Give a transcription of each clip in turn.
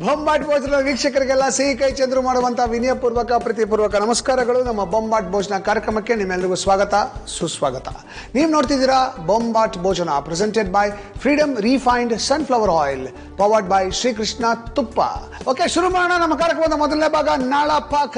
ಬೊಂಬಾಟ್ ಭೋಜನ ವೀಕ್ಷಕರಿಗೆಲ್ಲ ಸಿಹಿ ಕೈ ಚಂದ್ರು ಮಾಡುವಂತ ವಿನಯಪೂರ್ವಕ ಪ್ರೀತಿಪೂರ್ವಕ ನಮಸ್ಕಾರಗಳು ನಮ್ಮ ಬೊಂಬಾಟ್ ಭೋಜನ ಕಾರ್ಯಕ್ರಮಕ್ಕೆ ನಿಮ್ಮೆಲ್ಲರಿಗೂ ಸ್ವಾಗತ ಸುಸ್ವಾಗತ ನೀವು ನೋಡ್ತಿದ್ದೀರಾ Bombat Bhojana presented by Freedom refined sunflower oil powered by Shrikrishna ತುಪ್ಪ ಓಕೆ ಶುರು ಮಾಡೋಣ ನಮ್ಮ ಕಾರ್ಯಕ್ರಮದ ಮೊದಲನೇ ಭಾಗ ನಾಳಪಾಕ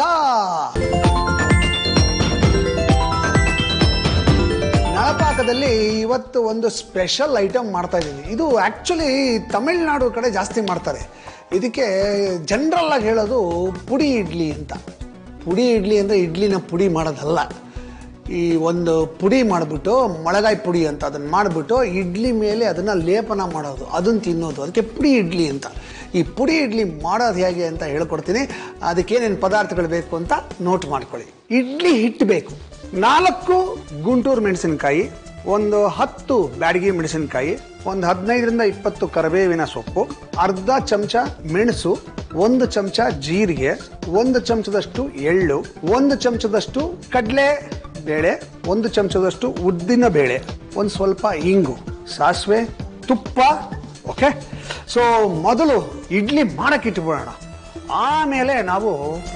ನಳಪಾಕದಲ್ಲಿ ಇವತ್ತು ಒಂದು ಸ್ಪೆಷಲ್ ಐಟಮ್ ಮಾಡ್ತಾ ಇದ್ದೀವಿ ಇದು ಆ್ಯಕ್ಚುಲಿ ತಮಿಳ್ನಾಡು ಕಡೆ ಜಾಸ್ತಿ ಮಾಡ್ತಾರೆ ಇದಕ್ಕೆ ಜನರಲ್ ಆಗಿ ಹೇಳೋದು ಪುಡಿ ಇಡ್ಲಿ ಅಂತ ಪುಡಿ ಇಡ್ಲಿ ಅಂದರೆ ಇಡ್ಲಿನ ಪುಡಿ ಮಾಡೋದಲ್ಲ ಈ ಒಂದು ಪುಡಿ ಮಾಡಿಬಿಟ್ಟು ಮೊಳಗಾಯಿ ಪುಡಿ ಅಂತ ಅದನ್ನು ಮಾಡಿಬಿಟ್ಟು ಇಡ್ಲಿ ಮೇಲೆ ಅದನ್ನು ಲೇಪನ ಮಾಡೋದು ಅದನ್ನು ತಿನ್ನೋದು ಅದಕ್ಕೆ ಪುಡಿ ಇಡ್ಲಿ ಅಂತ ಈ ಪುಡಿ ಇಡ್ಲಿ ಮಾಡೋದು ಹೇಗೆ ಅಂತ ಹೇಳ್ಕೊಡ್ತೀನಿ ಅದಕ್ಕೇನೇನು ಪದಾರ್ಥಗಳು ಬೇಕು ಅಂತ ನೋಟ್ ಮಾಡ್ಕೊಳ್ಳಿ ಇಡ್ಲಿ ಹಿಟ್ಟು ಬೇಕು ನಾಲ್ಕು ಗುಂಟೂರು ಮೆಣಸಿನಕಾಯಿ ಒಂದು ಹತ್ತು ಬ್ಯಾಡಗಿ ಮೆಣಸಿನಕಾಯಿ ಒಂದು ಹದಿನೈದರಿಂದ ಇಪ್ಪತ್ತು ಕರಿಬೇವಿನ ಸೊಪ್ಪು ಅರ್ಧ ಚಮಚ ಮೆಣಸು ಒಂದು ಚಮಚ ಜೀರಿಗೆ ಒಂದು ಚಮಚದಷ್ಟು ಎಳ್ಳು ಒಂದು ಚಮಚದಷ್ಟು ಕಡಲೆ ಬೇಳೆ ಒಂದು ಚಮಚದಷ್ಟು ಉದ್ದಿನ ಬೇಳೆ ಒಂದು ಸ್ವಲ್ಪ ಇಂಗು ಸಾಸಿವೆ ತುಪ್ಪ ಓಕೆ ಸೊ ಮೊದಲು ಇಡ್ಲಿ ಮಾಡಕ್ಕೆ ಇಟ್ಬಿಡೋಣ ಆಮೇಲೆ ನಾವು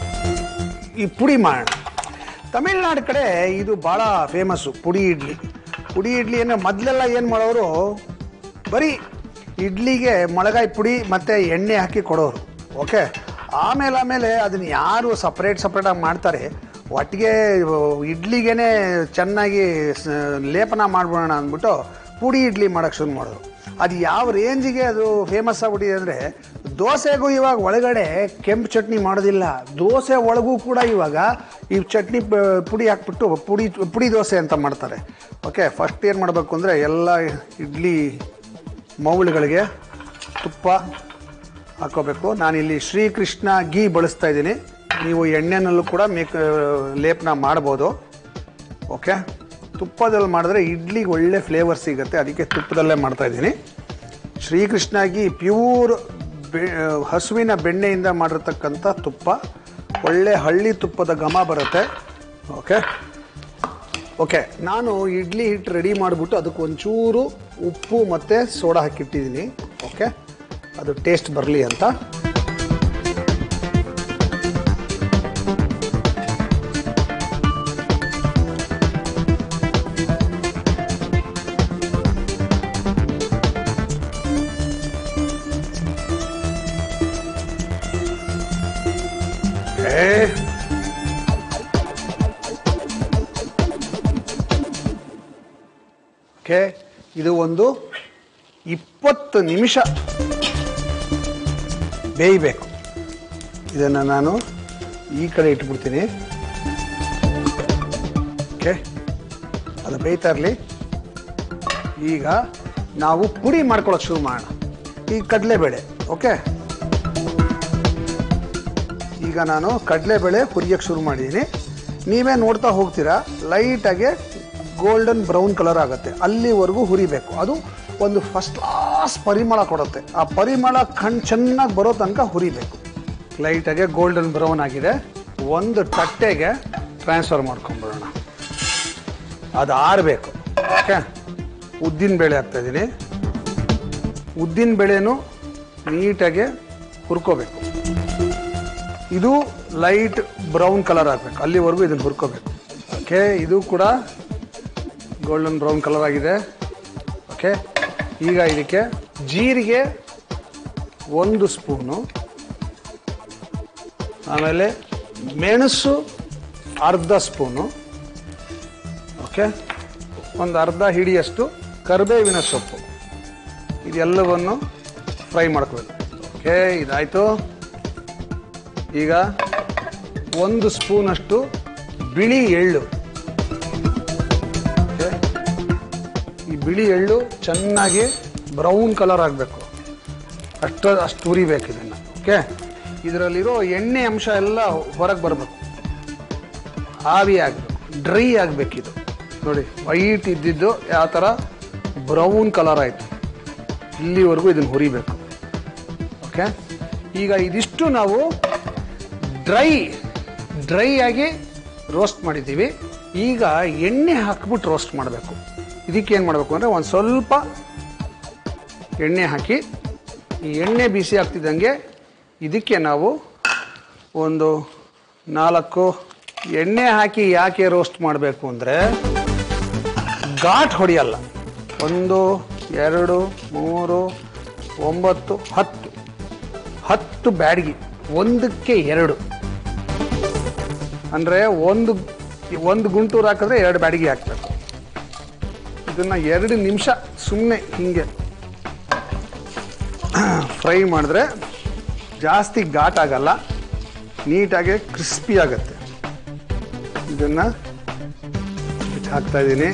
ಈ ಪುಡಿ ಮಾಡೋಣ ತಮಿಳ್ನಾಡು ಕಡೆ ಇದು ಭಾಳ ಫೇಮಸ್ಸು ಪುಡಿ ಇಡ್ಲಿ ಪುಡಿ ಇಡ್ಲಿ ಅಂದರೆ ಮೊದಲೆಲ್ಲ ಏನು ಮಾಡೋರು ಬರೀ ಇಡ್ಲಿಗೆ ಮೊಳಗಾಯಿ ಪುಡಿ ಮತ್ತು ಎಣ್ಣೆ ಹಾಕಿ ಕೊಡೋರು ಓಕೆ ಆಮೇಲೆ ಆಮೇಲೆ ಅದನ್ನ ಯಾರು ಸಪ್ರೇಟ್ ಸಪ್ರೇಟಾಗಿ ಮಾಡ್ತಾರೆ ಒಟ್ಟಿಗೆ ಇಡ್ಲಿಗೇನೆ ಚೆನ್ನಾಗಿ ಸ- ಲೇಪನ ಮಾಡ್ಬಿಡೋಣ ಅಂದ್ಬಿಟ್ಟು ಪುಡಿ ಇಡ್ಲಿ ಮಾಡೋಕ್ಕೆ ಶುರು ಮಾಡೋರು ಅದು ಯಾವ ರೇಂಜಿಗೆ ಅದು ಫೇಮಸ್ ಆಗ್ಬಿಟ್ಟಿದೆ ಅಂದರೆ ದೋಸೆಗೂ ಇವಾಗ ಒಳಗಡೆ ಕೆಂಪು ಚಟ್ನಿ ಮಾಡೋದಿಲ್ಲ ದೋಸೆ ಒಳಗೂ ಕೂಡ ಇವಾಗ ಈ ಚಟ್ನಿ ಪ- ಪುಡಿ ಹಾಕ್ಬಿಟ್ಟು ಪುಡಿ ಪುಡಿ ದೋಸೆ ಅಂತ ಮಾಡ್ತಾರೆ ಓಕೆ ಫಸ್ಟ್ ಏನು ಮಾಡಬೇಕು ಅಂದರೆ ಎಲ್ಲ ಇಡ್ಲಿ ಮೌಲ್ಗಳಿಗೆ ತುಪ್ಪ ಹಾಕೋಬೇಕು ನಾನಿಲ್ಲಿ ಶ್ರೀಕೃಷ್ಣ ಗೀ ಬಳಸ್ತಾ ಇದ್ದೀನಿ ನೀವು ಎಣ್ಣೆನಲ್ಲೂ ಕೂಡ ಮೇಕ್ ಲೇಪನ ಮಾಡ್ಬೋದು ಓಕೆ ತುಪ್ಪದಲ್ಲಿ ಮಾಡಿದ್ರೆ ಇಡ್ಲಿಗೆ ಒಳ್ಳೆ ಫ್ಲೇವರ್ ಸಿಗುತ್ತೆ ಅದಕ್ಕೆ ತುಪ್ಪದಲ್ಲೇ ಮಾಡ್ತಾ ಇದ್ದೀನಿ ಶ್ರೀಕೃಷ್ಣಾಗಿ ಪ್ಯೂರ್ ಬೆ ಹಸುವಿನ ಬೆಣ್ಣೆಯಿಂದ ಮಾಡಿರ್ತಕ್ಕಂಥ ತುಪ್ಪ ಒಳ್ಳೆ ಹಳ್ಳಿ ತುಪ್ಪದ ಘಮ ಬರುತ್ತೆ ಓಕೆ ಓಕೆ ನಾನು ಇಡ್ಲಿ ಹಿಟ್ಟು ರೆಡಿ ಮಾಡಿಬಿಟ್ಟು ಅದಕ್ಕೆ ಒಂಚೂರು ಉಪ್ಪು ಮತ್ತು ಸೋಡಾ ಹಾಕಿಟ್ಟಿದ್ದೀನಿ ಓಕೆ ಅದು ಟೇಸ್ಟ್ ಬರಲಿ ಅಂತ ಏ ಓಕೆ ಇದು ಒಂದು ಇಪ್ಪತ್ತು ನಿಮಿಷ ಬೇಯಬೇಕು ಇದನ್ನು ನಾನು ಈ ಕಡೆ ಇಟ್ಬಿಡ್ತೀನಿ ಓಕೆ ಅದು ಬೇಯ್ತಾ ಇರಲಿ ಈಗ ನಾವು ಪುಡಿ ಮಾಡ್ಕೊಳ್ಳೋಕೆ ಶುರು ಮಾಡೋಣ ಈ ಕಡಲೆಬೇಳೆ ಓಕೆ ಈಗ ನಾನು ಕಡಲೆಬೇಳೆ ಹುರಿಯೋಕ್ಕೆ ಶುರು ಮಾಡಿದ್ದೀನಿ ನೀವೇ ನೋಡ್ತಾ ಹೋಗ್ತೀರಾ ಲೈಟಾಗಿ ಗೋಲ್ಡನ್ ಬ್ರೌನ್ ಕಲರ್ ಆಗುತ್ತೆ ಅಲ್ಲಿವರೆಗೂ ಹುರಿಬೇಕು ಅದು ಒಂದು ಫಸ್ಟ್ ಕ್ಲಾಸ್ ಪರಿಮಳ ಕೊಡುತ್ತೆ ಆ ಪರಿಮಳ ಕಣ್ ಚೆನ್ನಾಗಿ ಬರೋ ತನಕ ಹುರಿಬೇಕು ಲೈಟಾಗಿ ಗೋಲ್ಡನ್ ಬ್ರೌನ್ ಆಗಿದೆ ಒಂದು ತಟ್ಟೆಗೆ ಟ್ರಾನ್ಸ್ಫರ್ ಮಾಡ್ಕೊಂಡ್ಬಿಡೋಣ ಅದು ಆರಬೇಕು ಓಕೆ ಉದ್ದಿನ ಬೇಳೆ ಹಾಕ್ತಾ ಇದ್ದೀನಿ ಉದ್ದಿನ ಬೇಳೆನೂ ನೀಟಾಗಿ ಹುರ್ಕೋಬೇಕು ಇದು ಲೈಟ್ ಬ್ರೌನ್ ಕಲರ್ ಆಗಬೇಕು ಅಲ್ಲಿವರೆಗೂ ಇದನ್ನು ಹುರ್ಕೋಬೇಕು ಓಕೆ ಇದು ಕೂಡ ಗೋಲ್ಡನ್ ಬ್ರೌನ್ ಕಲರ್ ಆಗಿದೆ ಓಕೆ ಈಗ ಇದಕ್ಕೆ ಜೀರಿಗೆ ಒಂದು ಸ್ಪೂನು ಆಮೇಲೆ ಮೆಣಸು ಅರ್ಧ ಸ್ಪೂನು ಓಕೆ ಒಂದು ಅರ್ಧ ಹಿಡಿಯಷ್ಟು ಕರಿಬೇವಿನ ಸೊಪ್ಪು ಇದೆಲ್ಲವನ್ನು ಫ್ರೈ ಮಾಡ್ಕೋಬೇಕು ಓಕೆ ಇದಾಯಿತು ಈಗ ಒಂದು ಸ್ಪೂನಷ್ಟು ಬಿಳಿ ಎಳ್ಳು ಓಕೆ? ಈ ಬಿಳಿ ಎಳ್ಳು ಚೆನ್ನಾಗಿ ಬ್ರೌನ್ ಕಲರ್ ಆಗಬೇಕು ಅಷ್ಟು ಅಷ್ಟು ಹುರಿಬೇಕು ಇದನ್ನು ಓಕೆ ಇದರಲ್ಲಿರೋ ಎಣ್ಣೆ ಅಂಶ ಎಲ್ಲ ಹೊರಗೆ ಬರಬೇಕು ಆವಿ ಆಗಬೇಕು ಡ್ರೈ ಆಗಬೇಕಿದು ನೋಡಿ ವೈಟ್ ಇದ್ದಿದ್ದು ಯಾವ ಥರ ಬ್ರೌನ್ ಕಲರ್ ಆಯಿತು ಇಲ್ಲಿವರೆಗೂ ಇದನ್ನು ಹುರಿಬೇಕು ಓಕೆ ಈಗ ಇದಿಷ್ಟು ನಾವು ಡ್ರೈ ಡ್ರೈ ಆಗಿ ರೋಸ್ಟ್ ಮಾಡಿದ್ದೀವಿ ಈಗ ಎಣ್ಣೆ ಹಾಕ್ಬಿಟ್ಟು ರೋಸ್ಟ್ ಮಾಡಬೇಕು ಇದಕ್ಕೆ ಏನು ಮಾಡಬೇಕು ಅಂದರೆ ಒಂದು ಸ್ವಲ್ಪ ಎಣ್ಣೆ ಹಾಕಿ ಈ ಎಣ್ಣೆ ಬಿಸಿ ಆಗ್ತಿದ್ದಂಗೆ ಇದಕ್ಕೆ ನಾವು ಒಂದು ನಾಲ್ಕು ಎಣ್ಣೆ ಹಾಕಿ ಯಾಕೆ ರೋಸ್ಟ್ ಮಾಡಬೇಕು ಅಂದರೆ ಘಾಟ್ ಹೊಡೆಯಲ್ಲ ಒಂದು ಎರಡು ಮೂರು ಒಂಬತ್ತು ಹತ್ತು ಹತ್ತು ಬ್ಯಾಡಗಿ ಒಂದಕ್ಕೆ ಎರಡು ಅಂದರೆ ಒಂದು ಒಂದು ಗುಂಟೂರು ಹಾಕಿದ್ರೆ ಎರಡು ಬ್ಯಾಡಗಿ ಹಾಕಬೇಕು ಇದನ್ನು ಎರಡು ನಿಮಿಷ ಸುಮ್ಮನೆ ಹೀಗೆ ಫ್ರೈ ಮಾಡಿದ್ರೆ ಜಾಸ್ತಿ ಘಾಟ್ ಆಗಲ್ಲ ನೀಟಾಗಿ ಕ್ರಿಸ್ಪಿ ಆಗುತ್ತೆ ಇದನ್ನು ಹಾಕ್ತಾ ಇದ್ದೀನಿ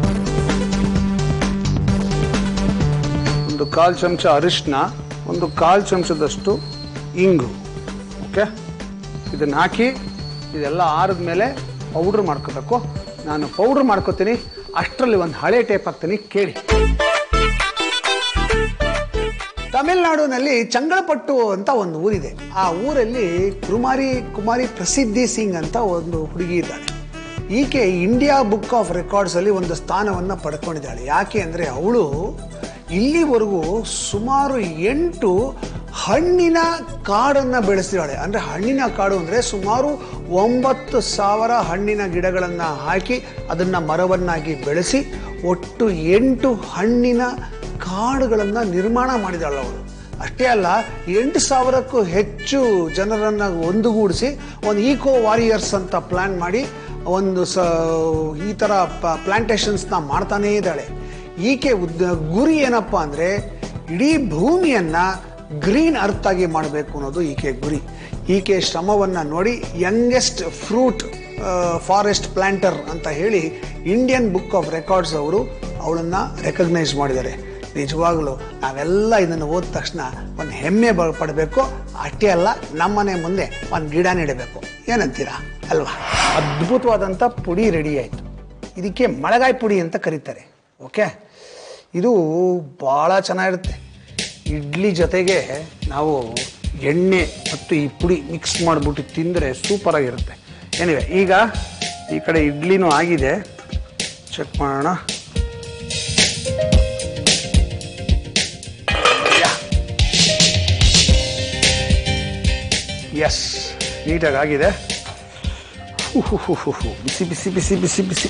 ಒಂದು ಕಾಲು ಚಮಚ ಅರಿಶಿನ ಒಂದು ಕಾಲು ಚಮಚದಷ್ಟು ಇಂಗು ಓಕೆ ಇದನ್ನು ಹಾಕಿ ಇದೆಲ್ಲ ಆರಿದ ಮೇಲೆ ಪೌಡ್ರ್ ಮಾಡ್ಕೋಬೇಕು ನಾನು ಪೌಡ್ರ್ ಮಾಡ್ಕೋತೀನಿ ಅಷ್ಟರಲ್ಲಿ ಒಂದು ಹಳೆ ಟೇಪ್ ಹಾಕ್ತೀನಿ ಕೇಳಿ ತಮಿಳುನಾಡಿನಲ್ಲಿ ಚಂಗಳಪಟ್ಟು ಅಂತ ಒಂದು ಊರಿದೆ ಆ ಊರಲ್ಲಿ ಕುಮಾರಿ ಕುಮಾರಿ ಪ್ರಸಿದ್ಧಿ ಸಿಂಗ್ ಅಂತ ಒಂದು ಹುಡುಗಿ ಇದ್ದಾಳೆ ಈಕೆ ಇಂಡಿಯಾ ಬುಕ್ ಆಫ್ ರೆಕಾರ್ಡ್ಸ್ ಅಲ್ಲಿ ಒಂದು ಸ್ಥಾನವನ್ನು ಪಡ್ಕೊಂಡಿದ್ದಾಳೆ ಯಾಕೆ ಅಂದರೆ ಅವಳು ಇಲ್ಲಿವರೆಗೂ ಸುಮಾರು ಎಂಟು ಹಣ್ಣಿನ ಕಾಡನ್ನು ಬೆಳೆಸಿದಾಳೆ ಅಂದರೆ ಹಣ್ಣಿನ ಕಾಡು ಅಂದರೆ ಸುಮಾರು ಒಂಬತ್ತು ಸಾವಿರ ಹಣ್ಣಿನ ಗಿಡಗಳನ್ನು ಹಾಕಿ ಅದನ್ನು ಮರವನ್ನಾಗಿ ಬೆಳೆಸಿ ಒಟ್ಟು ಎಂಟು ಹಣ್ಣಿನ ಕಾಡುಗಳನ್ನು ನಿರ್ಮಾಣ ಮಾಡಿದಾಳೆ ಅವಳು ಅಷ್ಟೇ ಅಲ್ಲ ಎಂಟು ಸಾವಿರಕ್ಕೂ ಹೆಚ್ಚು ಜನರನ್ನು ಒಂದುಗೂಡಿಸಿ ಒಂದು ಈಕೋ ವಾರಿಯರ್ಸ್ ಅಂತ ಪ್ಲ್ಯಾನ್ ಮಾಡಿ ಒಂದು ಸ ಈ ಥರ ಪ್ಲಾಂಟೇಶನ್ಸ್ನ ಮಾಡ್ತಾನೇ ಇದ್ದಾಳೆ ಈಕೆ ಉದ್ದ ಗುರಿ ಏನಪ್ಪ ಅಂದರೆ ಇಡೀ ಭೂಮಿಯನ್ನು ಗ್ರೀನ್ ಅರ್ತ್ ಆಗಿ ಮಾಡಬೇಕು ಅನ್ನೋದು ಈಕೆ ಗುರಿ ಈಕೆ ಶ್ರಮವನ್ನು ನೋಡಿ ಯಂಗೆಸ್ಟ್ ಫ್ರೂಟ್ ಫಾರೆಸ್ಟ್ ಪ್ಲಾಂಟರ್ ಅಂತ ಹೇಳಿ ಇಂಡಿಯನ್ ಬುಕ್ ಆಫ್ ರೆಕಾರ್ಡ್ಸ್ ಅವರು ಅವಳನ್ನು ರೆಕಗ್ನೈಸ್ ಮಾಡಿದ್ದಾರೆ ನಿಜವಾಗ್ಲೂ ನಾವೆಲ್ಲ ಇದನ್ನು ಓದಿದ ತಕ್ಷಣ ಒಂದು ಹೆಮ್ಮೆ ಬ- ಪಡಬೇಕು ಅಷ್ಟೇ ಅಲ್ಲ ನಮ್ಮನೆ ಮುಂದೆ ಒಂದು ಗಿಡ ನೆಡಬೇಕು ಏನಂತೀರಾ ಅಲ್ವಾ ಅದ್ಭುತವಾದಂಥ ಪುಡಿ ರೆಡಿ ಆಯಿತು ಇದಕ್ಕೆ ಮಳೆಗಾಯಿ ಪುಡಿ ಅಂತ ಕರೀತಾರೆ ಓಕೆ ಇದು ಭಾಳ ಚೆನ್ನಾಗಿರುತ್ತೆ ಇಡ್ಲಿ ಜೊತೆಗೆ ನಾವು ಎಣ್ಣೆ ಮತ್ತು ಈ ಪುಡಿ ಮಿಕ್ಸ್ ಮಾಡಿಬಿಟ್ಟು ತಿಂದರೆ ಸೂಪರಾಗಿರುತ್ತೆ ಏನಿವೆ ಈಗ ಈ ಕಡೆ ಇಡ್ಲಿನೂ ಆಗಿದೆ ಚೆಕ್ ಮಾಡೋಣ ಎಸ್ ನೀಟಾಗಿ ಆಗಿದೆ ಹು, ಹು, ಹು, ಹು, ಹು. ಬಿಸಿ ಬಿಸಿ ಬಿಸಿ ಬಿಸಿ ಬಿಸಿ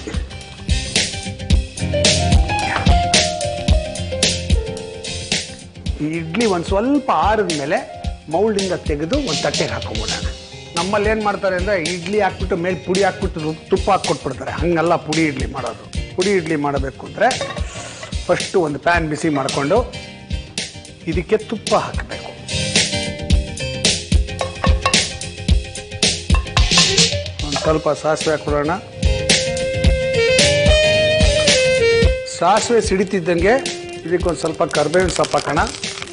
ಈ ಇಡ್ಲಿ ಒಂದು ಸ್ವಲ್ಪ ಆರಿದ ಮೇಲೆ ಮೌಲ್ಡಿಂದ ತೆಗೆದು ಒಂದು ತಟ್ಟೆಗೆ ಹಾಕೊಂಬಿಡೋಣ ನಮ್ಮಲ್ಲಿ ಏನು ಮಾಡ್ತಾರೆ ಅಂದರೆ ಇಡ್ಲಿ ಹಾಕ್ಬಿಟ್ಟು ಮೇಲೆ ಪುಡಿ ಹಾಕ್ಬಿಟ್ಟು ರು- ತುಪ್ಪ ಹಾಕ್ಕೊಟ್ಬಿಡ್ತಾರೆ ಹಂಗಲ್ಲ ಪುಡಿ ಇಡ್ಲಿ ಮಾಡೋದು ಪುಡಿ ಇಡ್ಲಿ ಮಾಡಬೇಕು ಅಂದರೆ ಫಸ್ಟು ಒಂದು ಪ್ಯಾನ್ ಬಿಸಿ ಮಾಡಿಕೊಂಡು ಇದಕ್ಕೆ ತುಪ್ಪ ಹಾಕಬೇಕು ಒಂದು ಸ್ವಲ್ಪ ಸಾಸಿವೆ ಹಾಕ್ಬಿಡೋಣ ಸಾಸಿವೆ ಸಿಡಿತಿದ್ದಂಗೆ ಇದಕ್ಕೊಂದು ಸ್ವಲ್ಪ ಕರ್ಬೇವಿನ ಸೊಪ್ಪು ಹಾಕೋಣ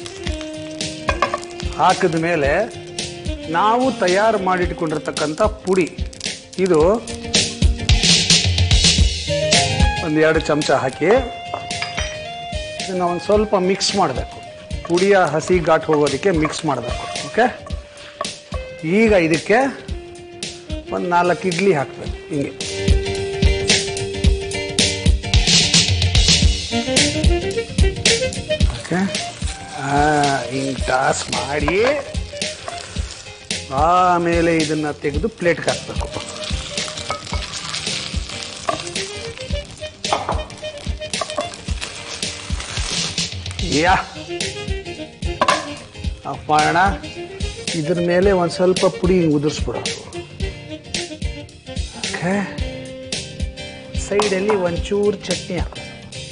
ಹಾಕಿದ ಮೇಲೆ ನಾವು ತಯಾರು ಮಾಡಿಟ್ಕೊಂಡಿರ್ತಕ್ಕಂಥ ಪುಡಿ ಇದು ಒಂದು ಎರಡು ಚಮಚ ಹಾಕಿ ಇದನ್ನು ಒಂದು ಸ್ವಲ್ಪ ಮಿಕ್ಸ್ ಮಾಡಬೇಕು ಪುಡಿಯ ಹಸಿ ಘಾಟ್ ಹೋಗೋದಕ್ಕೆ ಮಿಕ್ಸ್ ಮಾಡಬೇಕು ಓಕೆ ಈಗ ಇದಕ್ಕೆ ಒಂದು ನಾಲ್ಕು ಇಡ್ಲಿ ಹಾಕಬೇಕು ಹಿಂಗೆ ಓಕೆ ಹಿಂಗೆ ಟಾಸ್ ಮಾಡಿ ಆಮೇಲೆ ಇದನ್ನು ತೆಗೆದು ಪ್ಲೇಟ್ಗೆ ಹಾಕಬೇಕು ಯಾ ಆಫ್ ಮಾಡೋಣ ಇದ್ರ ಮೇಲೆ ಒಂದು ಸ್ವಲ್ಪ ಪುಡಿ ಹಿಂಗೆ ಉದುರಿಸ್ಬಿಡೋದು ಓಕೆ ಸೈಡಲ್ಲಿ ಒಂಚೂರು ಚಟ್ನಿ ಹಾಕೋದು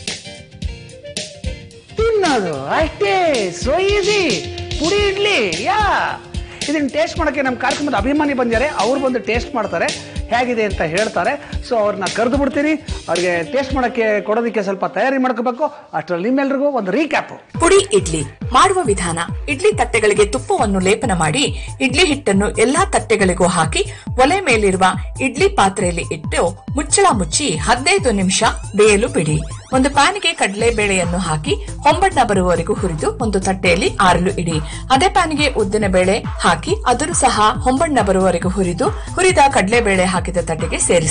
ತಿನ್ನೋದು ಅಷ್ಟೇ ಸೋ ಈಸಿ ಪುಡಿ ಇಡ್ಲಿ ಯಾ ಇದನ್ನ ಟೇಸ್ಟ್ ಮಾಡೋಕ್ಕೆ ನಮ್ಮ ಕಾರ್ಯಕ್ರಮದ ಅಭಿಮಾನಿ ಬಂದಿದ್ದಾರೆ ಅವ್ರು ಬಂದು ಟೇಸ್ಟ್ ಮಾಡ್ತಾರೆ ಹೇಗಿದೆ ಅಂತ ಹೇಳ್ತಾರೆ ಸೊ ಅವ್ರನ್ನ ಕರೆದು ಬಿಡ್ತೀನಿ ಅವ್ರಿಗೆ ಟೇಸ್ಟ್ ಮಾಡೋಕ್ಕೆ ಕೊಡೋದಕ್ಕೆ ಸ್ವಲ್ಪ ತಯಾರಿ ಮಾಡ್ಕೋಬೇಕು ಅಷ್ಟರಲ್ಲಿ ನಿಮ್ಮೆಲ್ರಿಗೂ ಒಂದು ರೀಕ್ಯಾಪು ಪುಡಿ ಇಡ್ಲಿ ಮಾಡುವ ವಿಧಾನ ಇಡ್ಲಿ ತಟ್ಟೆಗಳಿಗೆ ತುಪ್ಪವನ್ನು ಲೇಪನ ಮಾಡಿ ಇಡ್ಲಿ ಹಿಟ್ಟನ್ನು ಎಲ್ಲಾ ತಟ್ಟೆಗಳಿಗೂ ಹಾಕಿ ಒಲೆ ಮೇಲಿರುವ ಇಡ್ಲಿ ಪಾತ್ರೆಯಲ್ಲಿ ಇಟ್ಟು ಮುಚ್ಚಳ ಮುಚ್ಚಿ ಹದಿನೈದು ನಿಮಿಷ ಬೇಯಲು ಬಿಡಿ ಒಂದು ಪ್ಯಾನ್ಗೆ ಕಡಲೆಬೇಳೆಯನ್ನು ಹಾಕಿ ಹೊಂಬಣ್ಣ ಬರುವವರೆಗೂ ಹುರಿದು ಒಂದು ತಟ್ಟೆಯಲ್ಲಿ ಆರಲು ಇಡಿ ಅದೇ ಪ್ಯಾನ್ಗೆ ಉದ್ದಿನ ಬೇಳೆ ಹಾಕಿ ಅದನ್ನು ಸಹ ಹೊಂಬಣ್ಣ ಬರುವವರೆಗೂ ಹುರಿದು ಹುರಿದ ಕಡಲೆಬೇಳೆ ಹಾಕಿದ ತಟ್ಟೆಗೆ ಸೇರಿಸಿ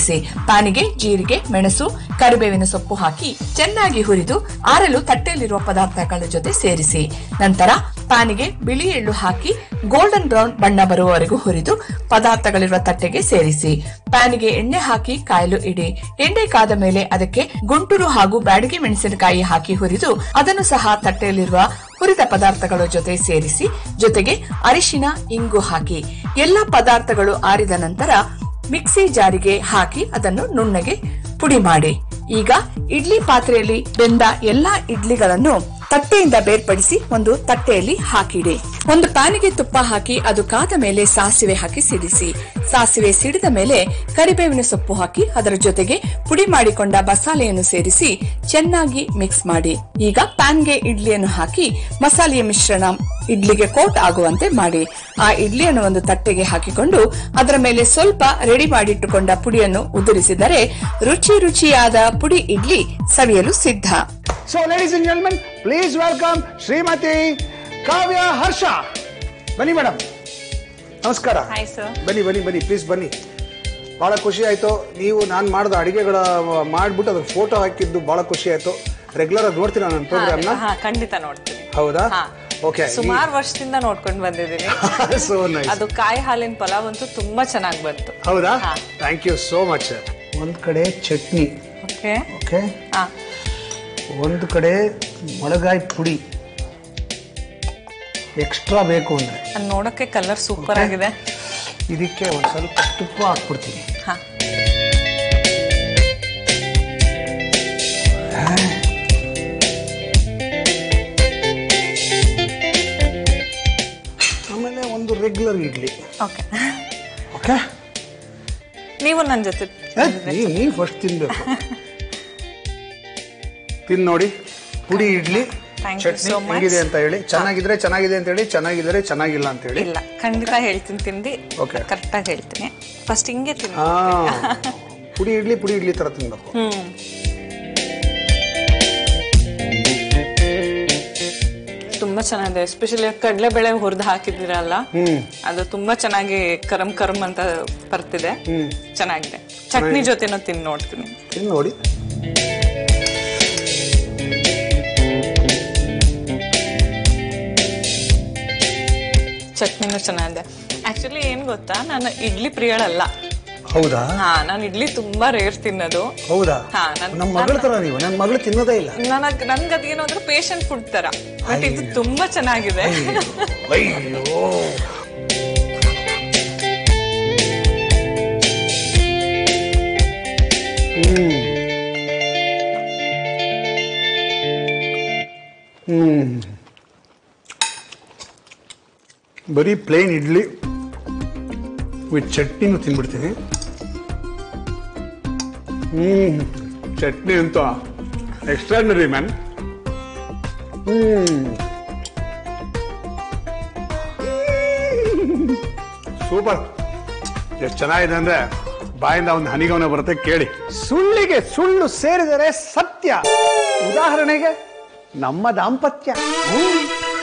ಪ್ಯಾನಿಗೆ ಜೀರಿಗೆ ಮೆಣಸು ಕರಿಬೇವಿನ ಸೊಪ್ಪು ಹಾಕಿ ಚೆನ್ನಾಗಿ ಹುರಿದು ಆರಲು ತಟ್ಟೆಯಲ್ಲಿರುವ ಪದಾರ್ಥಗಳ ಜೊತೆ ಸೇರಿಸಿ ನಂತರ ಪ್ಯಾನಿಗೆ ಬಿಳಿ ಎಳ್ಳು ಹಾಕಿ ಗೋಲ್ಡನ್ ಬ್ರೌನ್ ಬಣ್ಣ ಬರುವವರೆಗೂ ಹುರಿದು ಪದಾರ್ಥಗಳಿರುವ ತಟ್ಟೆಗೆ ಸೇರಿಸಿ ಪ್ಯಾನಿಗೆ ಎಣ್ಣೆ ಹಾಕಿ ಕಾಯಲು ಇಡಿ ಎಣ್ಣೆ ಕಾದ ಮೇಲೆ ಅದಕ್ಕೆ ಗುಂಟೂರು ಹಾಗೂ ಬ್ಯಾಡಗಿ ಮೆಣಸಿನಕಾಯಿ ಹಾಕಿ ಹುರಿದು ಅದನ್ನು ಸಹ ತಟ್ಟೆಯಲ್ಲಿರುವ ಹುರಿದ ಪದಾರ್ಥಗಳ ಜೊತೆ ಸೇರಿಸಿ ಜೊತೆಗೆ ಅರಿಶಿನ ಇಂಗು ಹಾಕಿ ಎಲ್ಲ ಪದಾರ್ಥಗಳು ಆರಿದ ನಂತರ ಮಿಕ್ಸಿ ಜಾರಿಗೆ ಹಾಕಿ ಅದನ್ನು ನುಣ್ಣಗೆ ಪುಡಿ ಮಾಡಿ ಈಗ ಇಡ್ಲಿ ಪಾತ್ರೆಯಲ್ಲಿ ಬೆಂದ ಎಲ್ಲಾ ಇಡ್ಲಿಗಳನ್ನು ತಟ್ಟೆಯಿಂದ ಬೇರ್ಪಡಿಸಿ ಒಂದು ತಟ್ಟೆಯಲ್ಲಿ ಹಾಕಿಡಿ ಒಂದು ಪ್ಯಾನಿಗೆ ತುಪ್ಪ ಹಾಕಿ ಅದು ಕಾದ ಮೇಲೆ ಸಾಸಿವೆ ಹಾಕಿ ಸಿಡಿಸಿ ಸಾಸಿವೆ ಸಿಡಿದ ಮೇಲೆ ಕರಿಬೇವಿನ ಸೊಪ್ಪು ಹಾಕಿ ಅದರ ಜೊತೆಗೆ ಪುಡಿ ಮಾಡಿಕೊಂಡ ಮಸಾಲೆಯನ್ನು ಸೇರಿಸಿ ಚೆನ್ನಾಗಿ ಮಿಕ್ಸ್ ಮಾಡಿ ಈಗ ಪ್ಯಾನ್ಗೆ ಇಡ್ಲಿಯನ್ನು ಹಾಕಿ ಮಸಾಲೆಯ ಮಿಶ್ರಣ ಇಡ್ಲಿಗೆ ಕೋಟ್ ಆಗುವಂತೆ ಮಾಡಿ ಆ ಇಡ್ಲಿಯನ್ನು ಒಂದು ತಟ್ಟೆಗೆ ಹಾಕಿಕೊಂಡು ಅದರ ಮೇಲೆ ಸ್ವಲ್ಪ ರೆಡಿ ಮಾಡಿಟ್ಟುಕೊಂಡ ಪುಡಿಯನ್ನು ಉದುರಿಸಿದರೆ ರುಚಿ ರುಚಿಯಾದ ಪುಡಿ ಇಡ್ಲಿ ಸವಿಯಲು ಸಿದ್ಧ so ladies and gentlemen please welcome Shrimati Kavya Harsha ಬನ್ನಿ ಮೇಡಮ್ ನಮಸ್ಕಾರ Hi, sir. ಬನ್ನಿ ಬನ್ನಿ ಬನ್ನಿ ಪ್ಲೀಸ್ ಬನ್ನಿ ಬಹಳ ಖುಷಿ ಆಯ್ತು ನೀವು ನಾನು ಮಾಡಿದ ಅಡಿಗೆಗಳ ಮಾಡ್ಬಿಟ್ಟು ಅದ್ರ ಫೋಟೋ ಹಾಕಿದ್ದು ಬಹಳ ಖುಷಿ ಆಯ್ತು ರೆಗ್ಯುಲರ್ ಆಗಿ ನೋಡ್ತೀರಾ ನನ್ನ ಪ್ರೋಗ್ರಾಮ್ನ ಹಾ ಖಂಡಿತ ನೋಡ್ತೀನಿ ಹೌದಾ ಹಾ ಓಕೆ ಸುಮಾರು ವರ್ಷದಿಂದ ನೋಡ್ಕೊಂಡು ಬಂದಿದ್ದೀನಿ ಸೋ ನೈಸ್ ಅದು ಕಾಯಿ ಹಾಲಿನ ಪಲಾವ್ ಅಂತೂ ತುಂಬಾ ಚೆನ್ನಾಗಿ ಬಂತು ಹೌದಾ ಹಾ. ಥ್ಯಾಂಕ್ ಯು ಸೋ ಮಚ್ ಒಂದ್ ಕಡೆ ಚಟ್ನಿ ಓಕೆ ಓಕೆ ಹಾ ಒಂದು ಕಡೆ ಮೊಳಗಾಯಿ ಪುಡಿ ಎಕ್ಸ್ಟ್ರಾ ಬೇಕು ಅಂದ್ರೆ ಅದ್ ನೋಡಕ್ಕೆ ಕಲರ್ ಸೂಪರ್ ಆಗಿದೆ ಇದಕ್ಕೆ ಒಂದು ಸ್ವಲ್ಪ ತುಪ್ಪ ಹಾಕ್ಬಿಡ್ತೀನಿ ಹಾ ಆಮೇಲೆ ಒಂದು ರೆಗ್ಯುಲರ್ ಇಡ್ಲಿ ಓಕೆ ಓಕೆ ನೀವು ನನ್ನ ಜೊತೆ ನೀವು ಫಸ್ಟ್ ತಿನ್ಬೇಕು ತಿನ್ ನೋಡಿ ಪುಡಿ idli Thank you chutney so much. ಹೆಂಗಿದೆ ಅಂತ ಹೇಳಿ ಚೆನ್ನಾಗಿದ್ರೆ ಚೆನ್ನಾಗಿದೆ ಅಂತ ಹೇಳಿ ಚೆನ್ನಾಗಿದ್ರೆ ಚೆನ್ನಾಗಿಲ್ಲ ಅಂತ ಹೇಳಿ ಇಲ್ಲ ಖಂಡಿತ ಹೇಳ್ತೀನಿ ತಿಂದು Okay. ಕರೆಕ್ಟಾಗಿ ಹೇಳ್ತೀನಿ ಫಸ್ಟ್ ಹಿಂಗೆ ತಿನ್ ಹಾ ಪುಡಿ ಇಡ್ಲಿ ಪುಡಿ ಇಡ್ಲಿ ತರ ತಿನ್ಬೇಕು ಹ್ಮ್ ತುಂಬಾ ಚೆನ್ನಾಗಿದೆ ಎಸ್ಪೆಷಲಿ ಕಡಲೆಬೇಳೆ ಹುರಿದು ಹಾಕಿದಿರಲ್ಲ ಹ್ಮ್ ಅದು ತುಂಬಾ ಚೆನ್ನಾಗಿ ಕರಂ ಕರಂ ಅಂತ ಬರ್ತಿದೆ ಹ್ಮ್ ಚೆನ್ನಾಗಿದೆ ಚಟ್ನಿ ಜೊತೆನೂ ತಿಂದು ನೋಡ್ತೀನಿ ತಿನ್ ನೋಡಿ ಚಟ್ನಿನೂ ಚೆನ್ನಾಗಿದೆ ಆಕ್ಚುಲಿ ಏನ್ ಗೊತ್ತಾ ನಾನು ಇಡ್ಲಿ ಪ್ರಿಯಳಲ್ಲ ಹೌದಾ ಹಾ ನಾನು ಇಡ್ಲಿ ತುಂಬಾ ರೇರ್ ತಿನ್ನೋದು ಹೌದಾ ಹಾ, ನನ್- ನಮ್ಮ ಮಗಳ ತರ ನೀವು ನನ್ನ ಮಗಳು ತಿನ್ನೋದೇ ಇಲ್ಲ ನನಗ್ ನನ್ಗೆ ಅದೇನು ಅಂದ್ರೆ ಪೇಷಂಟ್ ಫುಡ್ ತರ ಬಟ್ ಇದು ತುಂಬಾ ಚೆನ್ನಾಗಿದೆ ಅಯ್ಯೋ ಹ್ಮ್ ಹ್ಮ್ ಬರೀ ಪ್ಲೇನ್ ಇಡ್ಲಿ ವಿತ್ ಚಟ್ನಿನೂ ತಿನ್ಬಿಡ್ತೀನಿ ಹ್ಮ್ ಚಟ್ನಿ ಅಂತ ಎಕ್ಸ್ಟ್ರಾರ್ನರಿ ಮ್ಯಾನ್ ಹ್ಮ್ ಸೂಪರ್ ಎಷ್ಟು ಚೆನ್ನಾಗಿದೆ ಅಂದ್ರೆ ಬಾಯಿಂದ ಒಂದು ಹನಿಗವನ ಬರುತ್ತೆ ಕೇಳಿ ಸುಳ್ಳಿಗೆ ಸುಳ್ಳು ಸೇರಿದರೆ ಸತ್ಯ ಉದಾಹರಣೆಗೆ ನಮ್ಮ ದಾಂಪತ್ಯ ಹ್ಮ್.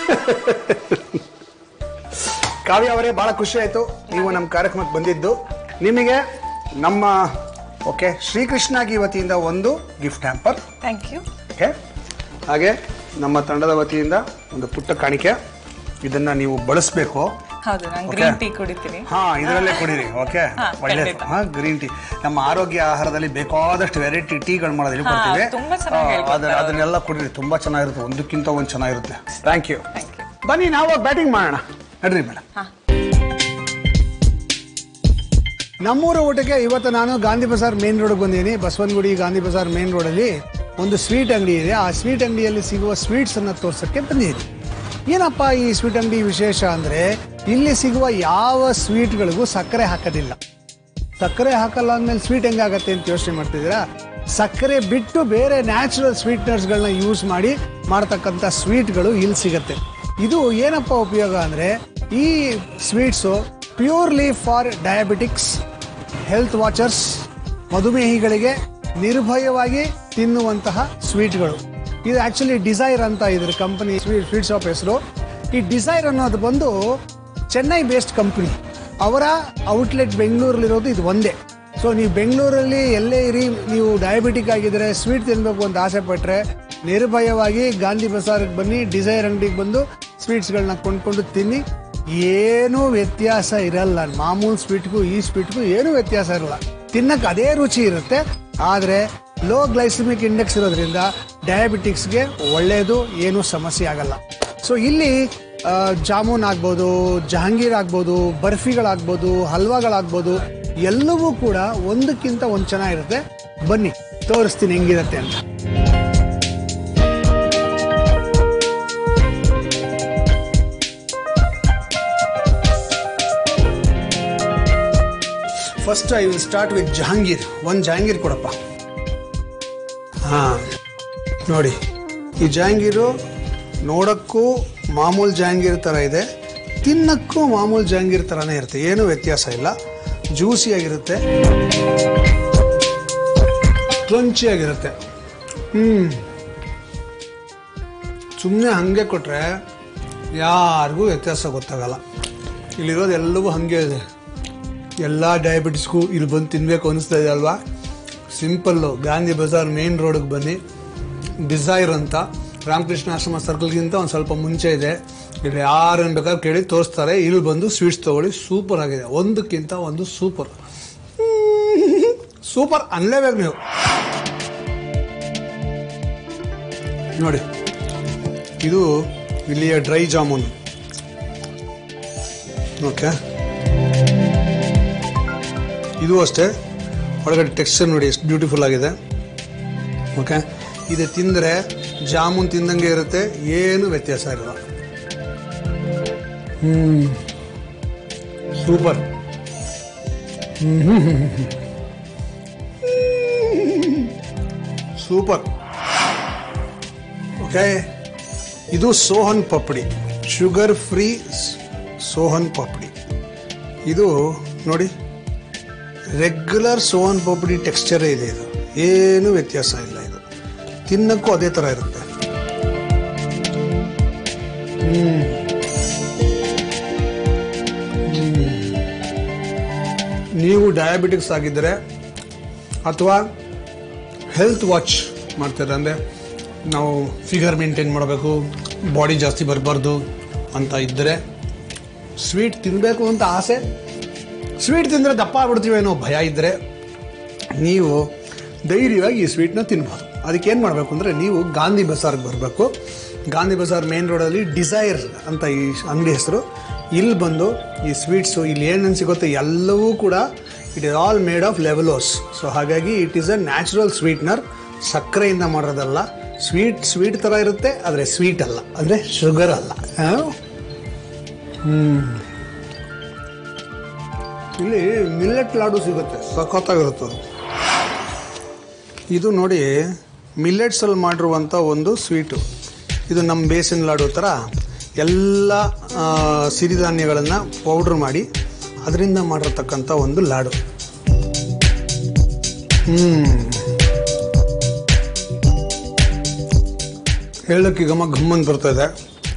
ಕಾವ್ಯ ಅವರೇ ಬಹಳ ಖುಷಿ ಆಯ್ತು ನೀವು ನಮ್ಮ ಕಾರ್ಯಕ್ರಮಕ್ಕೆ ಬಂದಿದ್ದು ನಿಮಗೆ ನಮ್ಮ ಓಕೆ ಶ್ರೀಕೃಷ್ಣಾಗಿ ವತಿಯಿಂದ ಒಂದು gift hamper thank you okay ಹಾಗೆ ನಮ್ಮ ತಂಡದ ವತಿಯಿಂದ ಒಂದು ಪುಟ್ಟ ಕಾಣಿಕೆ ಇದನ್ನ ನೀವು ಬಳಸಬೇಕು ಹೌದು ನಾನು Okay. ಗ್ರೀನ್ ಟೀ ಕುಡಿತೀನಿ ಹಾ ಇದರಲ್ಲೇ ಕುಡೀರಿ ಓಕೆ ಹಾ, ಒಳ್ಳೆ ಖಂಡಿತ. ಹಾ ಗ್ರೀನ್ ಟೀ ನಮ್ಮ ಆರೋಗ್ಯ ಆಹಾರದಲ್ಲಿ ಬೇಕಾದಷ್ಟು ವೆರೈಟಿ ಟೀಗಳು ಮಾಡೋದು ಇಲ್ಲಿ ಹಾ, ಕೊಡ್ತೀವಿ ತುಂಬಾ ಚೆನ್ನಾಗಿ ಆ, ಹೇಳ್ಕೊಡ್ತಾರೆ ಅದನ್ನ- ಅವರು. ಅದನ್ನೆಲ್ಲ ಕುಡೀರಿ ತುಂಬಾ ಚೆನ್ನಾಗಿರುತ್ತೆ ಒಂದಕ್ಕಿಂತ ಒಂದು ಚೆನ್ನಾಗಿರುತ್ತೆ ಥ್ಯಾಂಕ್ ಯು Thank you. ಬನ್ನಿ ನಾವು ಬ್ಯಾಟಿಂಗ್ ಮಾಡೋಣ ನಡ್ರಿ ಮೇಡಮ್ ಹಾ. ನಮ್ಮೂರ ಊಟಕ್ಕೆ ಇವತ್ತು ನಾನು ಗಾಂಧಿ ಬಜಾರ್ ಮೇನ್ ರೋಡ್ ಬಂದಿದ್ದೀನಿ ಬಸವನಗುಡಿ ಗಾಂಧಿ ಬಜಾರ್ ಮೇನ್ ರೋಡಲ್ಲಿ ಒಂದು ಸ್ವೀಟ್ ಅಂಗಡಿ ಇದೆ ಆ ಸ್ವೀಟ್ ಅಂಗಡಿಯಲ್ಲಿ ಸಿಗುವ ಸ್ವೀಟ್ಸ್ ಅನ್ನ ತೋರ್ಸಕ್ಕೆ ಬಂದಿದ್ದೀನಿ ಏನಪ್ಪ ಈ ಸ್ವೀಟ್ ಅಂಗಡಿ ವಿಶೇಷ ಅಂದ್ರೆ ಇಲ್ಲಿ ಸಿಗುವ ಯಾವ ಸ್ವೀಟ್ಗಳಿಗೂ ಸಕ್ಕರೆ ಹಾಕೋದಿಲ್ಲ ಸಕ್ಕರೆ ಹಾಕಲ್ಲ ಅಂದ್ಮೇಲೆ ಸ್ವೀಟ್ ಹೆಂಗಾಗತ್ತೆ ಅಂತ ಯೋಚನೆ ಮಾಡ್ತಿದ್ದೀರಾ ಸಕ್ಕರೆ ಬಿಟ್ಟು ಬೇರೆ ನ್ಯಾಚುರಲ್ ಸ್ವೀಟ್ನರ್ಸ್ಗಳನ್ನ ಯೂಸ್ ಮಾಡಿ ಮಾಡ್ತಕ್ಕಂಥ ಸ್ವೀಟ್ಗಳು ಇಲ್ಲಿ ಸಿಗತ್ತೆ ಇದು ಏನಪ್ಪ ಉಪಯೋಗ ಅಂದ್ರೆ ಈ sweets purely for diabetics health watchers ಮಧುಮೇಹಿಗಳಿಗೆ ನಿರ್ಭಯವಾಗಿ ತಿನ್ನುವಂತಹ ಸ್ವೀಟ್ಗಳು ಇದು ಆಕ್ಚುಲಿ ಡಿಸೈರ್ ಅಂತ ಇದ್ರ ಕಂಪನಿ ಸ್ವೀಟ್ ಸ್ವೀಟ್ ಶಾಪ್ ಹೆಸರು ಈ ಡಿಸೈರ್ ಅನ್ನೋದು ಬಂದು ಚೆನ್ನೈ ಬೇಸ್ಡ್ ಕಂಪನಿ ಅವರ ಔಟ್ಲೆಟ್ ಬೆಂಗಳೂರಲ್ಲಿರೋದು ಇದು ಒಂದೇ ಸೊ ನೀವು ಬೆಂಗಳೂರಲ್ಲಿ ಎಲ್ಲೇ ಇರಿ ನೀವು ಡಯಾಬಿಟಿಕ್ ಆಗಿದ್ರೆ ಸ್ವೀಟ್ ತಿನ್ನಬೇಕು ಅಂತ ಆಸೆ ಪಟ್ಟರೆ ನಿರ್ಭಯವಾಗಿ ಗಾಂಧಿ ಬಜಾರ್ಗೆ ಬನ್ನಿ ಡಿಸೈರ್ ಅಂಗಡಿಗೆ ಬಂದು ಸ್ವೀಟ್ಸ್ಗಳನ್ನ ಕೊಂಡ್ಕೊಂಡು ತಿನ್ನಿ ಏನೂ ವ್ಯತ್ಯಾಸ ಇರಲ್ಲ ಮಾಮೂಲು ಸ್ವೀಟ್ಗೂ ಈ ಸ್ವೀಟ್ಗೂ ಏನೂ ವ್ಯತ್ಯಾಸ ಇರಲ್ಲ ತಿನ್ನಕ್ಕೆ ಅದೇ ರುಚಿ ಇರುತ್ತೆ ಆದರೆ ಲೋ ಗ್ಲೈಸಮಿಕ್ ಇಂಡೆಕ್ಸ್ ಇರೋದ್ರಿಂದ ಡಯಾಬಿಟಿಕ್ಸ್ಗೆ ಒಳ್ಳೆಯದು ಏನೂ ಸಮಸ್ಯೆ ಆಗಲ್ಲ ಸೊ ಇಲ್ಲಿ ಆ, ಜಾಮೂನ್ ಆಗ್ಬೋದು ಜಹಾಂಗೀರ್ ಆಗ್ಬೋದು ಬರ್ಫಿಗಳಾಗ್ಬೋದು ಹಲ್ವಾಗಳಾಗ್ಬೋದು ಎಲ್ಲವೂ ಕೂಡ ಒಂದಕ್ಕಿಂತ ಒಂದು ಚೆನ್ನಾಗಿರುತ್ತೆ ಬನ್ನಿ ತೋರಿಸ್ತೀನಿ ಹೆಂಗಿರುತ್ತೆ ಅಂತ first I will start with jahangir ಒಂದು ಜಹಾಂಗೀರ್ ಕೊಡಪ್ಪ ಹಾ ನೋಡಿ ಈ ಜಹಾಂಗೀರು ನೋಡಕ್ಕೂ ಮಾಮೂಲು ಜಹಾಂಗೀರ್ ಥರ ಇದೆ ತಿನ್ನಕ್ಕೂ ಮಾಮೂಲು ಜಹಾಂಗೀರ್ ಥರನೇ ಇರುತ್ತೆ ಏನೂ ವ್ಯತ್ಯಾಸ ಇಲ್ಲ ಜ್ಯೂಸಿ ಆಗಿರುತ್ತೆ ಕ್ರಂಚಿ ಆಗಿರುತ್ತೆ ಹ್ಮ್ ಸುಮ್ಮನೆ ಹಾಗೆ ಕೊಟ್ರೆ ಯಾರಿಗೂ ವ್ಯತ್ಯಾಸ ಗೊತ್ತಾಗಲ್ಲ ಇಲ್ಲಿರೋದು ಎಲ್ಲವೂ ಹಾಗೆ ಇದೆ ಎಲ್ಲ ಡಯಾಬಿಟಿಸ್ಗೂ ಇಲ್ಲಿ ಬಂದು ತಿನ್ನಬೇಕು ಅನಿಸ್ತಾ ಇದೆ ಅಲ್ವಾ ಸಿಂಪಲ್ಲು ಗಾಂಧಿ ಬಜಾರ್ ಮೇನ್ ರೋಡಿಗೆ ಬನ್ನಿ ಡಿಸೈರ್ ಅಂತ ರಾಮಕೃಷ್ಣ ಆಶ್ರಮ ಸರ್ಕಲ್ಗಿಂತ ಒಂದು ಸ್ವಲ್ಪ ಮುಂಚೆ ಇದೆ ಇಲ್ಲಿ ಯಾರನ್ನು ಬೇಕಾದ್ರೆ ಕೇಳಿ ತೋರಿಸ್ತಾರೆ ಇಲ್ಲಿ ಬಂದು ಸ್ವೀಟ್ಸ್ ತೊಗೊಳ್ಳಿ ಸೂಪರ್ ಆಗಿದೆ ಒಂದಕ್ಕಿಂತ ಒಂದು ಸೂಪರ್ ಸೂಪರ್ ಅನ್ಲೇಬೇಕು ನೀವು ನೋಡಿ ಇದು ಇಲ್ಲಿಯ ಡ್ರೈ ಜಾಮೂನ್ ಓಕೆ ಇದು ಅಷ್ಟೇ ಒಳಗಡೆ ಟೆಕ್ಸ್ಚರ್ ನೋಡಿ ಎಷ್ಟು ಬ್ಯೂಟಿಫುಲ್ ಆಗಿದೆ ಓಕೆ ಇದು ತಿಂದರೆ ಜಾಮೂನ್ ತಿಂದಂಗೆ ಇರುತ್ತೆ ಏನು ವ್ಯತ್ಯಾಸ ಇರಲ್ಲ ಹ್ಮ್ ಸೂಪರ್ ಸೂಪರ್ ಓಕೆ ಇದು ಸೋಹನ್ ಪಪ್ಪಡಿ ಶುಗರ್ ಫ್ರೀ ಸೋಹನ್ ಪಪ್ಪಡಿ ಇದು ನೋಡಿ ರೆಗ್ಯುಲರ್ ಸೋಹನ್ ಪಪ್ಪಡಿ ಟೆಕ್ಸ್ಚರೇ ಇದೆ ಇದು ಏನು ವ್ಯತ್ಯಾಸ ಇಲ್ಲ ಇದು ತಿನ್ನಕ್ಕೂ ಅದೇ ಥರ ಇರುತ್ತೆ ಹ್ಮ್. ಹ್ಮ್. ನೀವು ಡಯಾಬಿಟಿಕ್ಸ್ ಆಗಿದ್ದರೆ ಅಥವಾ ಹೆಲ್ತ್ ವಾಚ್ ಮಾಡ್ತಾರೆ ಅಂದರೆ ನಾವು ಫಿಗರ್ ಮೇಂಟೈನ್ ಮಾಡಬೇಕು ಬಾಡಿ ಜಾಸ್ತಿ ಬರಬಾರ್ದು ಅಂತ ಇದ್ದರೆ ಸ್ವೀಟ್ ತಿನ್ನಬೇಕು ಅಂತ ಆಸೆ ಸ್ವೀಟ್ ತಿಂದರೆ ದಪ್ಪ ಆಗ್ಬಿಡ್ತೀವಿ ಅನ್ನೋ ಭಯ ಇದ್ದರೆ ನೀವು ಧೈರ್ಯವಾಗಿ ಈ ಸ್ವೀಟ್ನ ತಿನ್ಬೋದು ಅದಕ್ಕೆ ಏನು ಮಾಡಬೇಕು ಅಂದರೆ ನೀವು ಗಾಂಧಿ ಬಜಾರ್ಗೆ ಬರಬೇಕು ಗಾಂಧಿ ಬಜಾರ್ ಮೇನ್ ರೋಡಲ್ಲಿ ಡಿಸೈರ್ ಅಂತ ಈ ಅಂಗಡಿ ಹೆಸರು ಇಲ್ಲಿ ಬಂದು ಈ ಸ್ವೀಟ್ಸು ಇಲ್ಲಿ ಏನೇನು ಸಿಗುತ್ತೆ ಎಲ್ಲವೂ ಕೂಡ it is all made of levulose so ಹಾಗಾಗಿ it is a natural sweetener ಸಕ್ಕರೆಯಿಂದ ಮಾಡೋದಲ್ಲ ಸ್ವೀಟ್ ಸ್ವೀಟ್ ಥರ ಇರುತ್ತೆ ಆದರೆ ಸ್ವೀಟ್ ಅಲ್ಲ ಅಂದರೆ ಶುಗರ್ ಅಲ್ಲ ಆ? ಇಲ್ಲಿ ಮಿಲ್ಲೆಟ್ ಲಾಡು ಸಿಗುತ್ತೆ ಸಖತ್ತಾಗಿರುತ್ತೆ ಅದು ಇದು ನೋಡಿ ಮಿಲ್ಲೆಟ್ಸಲ್ಲಿ ಮಾಡಿರುವಂಥ ಒಂದು ಸ್ವೀಟು ಇದು ನಮ್ಮ ಬೇಸಿನ ಲಾಡು ಥರ ಎಲ್ಲ ಆ, ಸಿರಿಧಾನ್ಯಗಳನ್ನು ಪೌಡ್ರ್ ಮಾಡಿ ಅದರಿಂದ ಮಾಡಿರ್ತಕ್ಕಂಥ ಒಂದು ಲಾಡು ಹ್ಮ್ ಹೇಳಕ್ಕೆ ಗಮ ಗಮ್ಮನ್ ಬರ್ತಾ ಇದೆ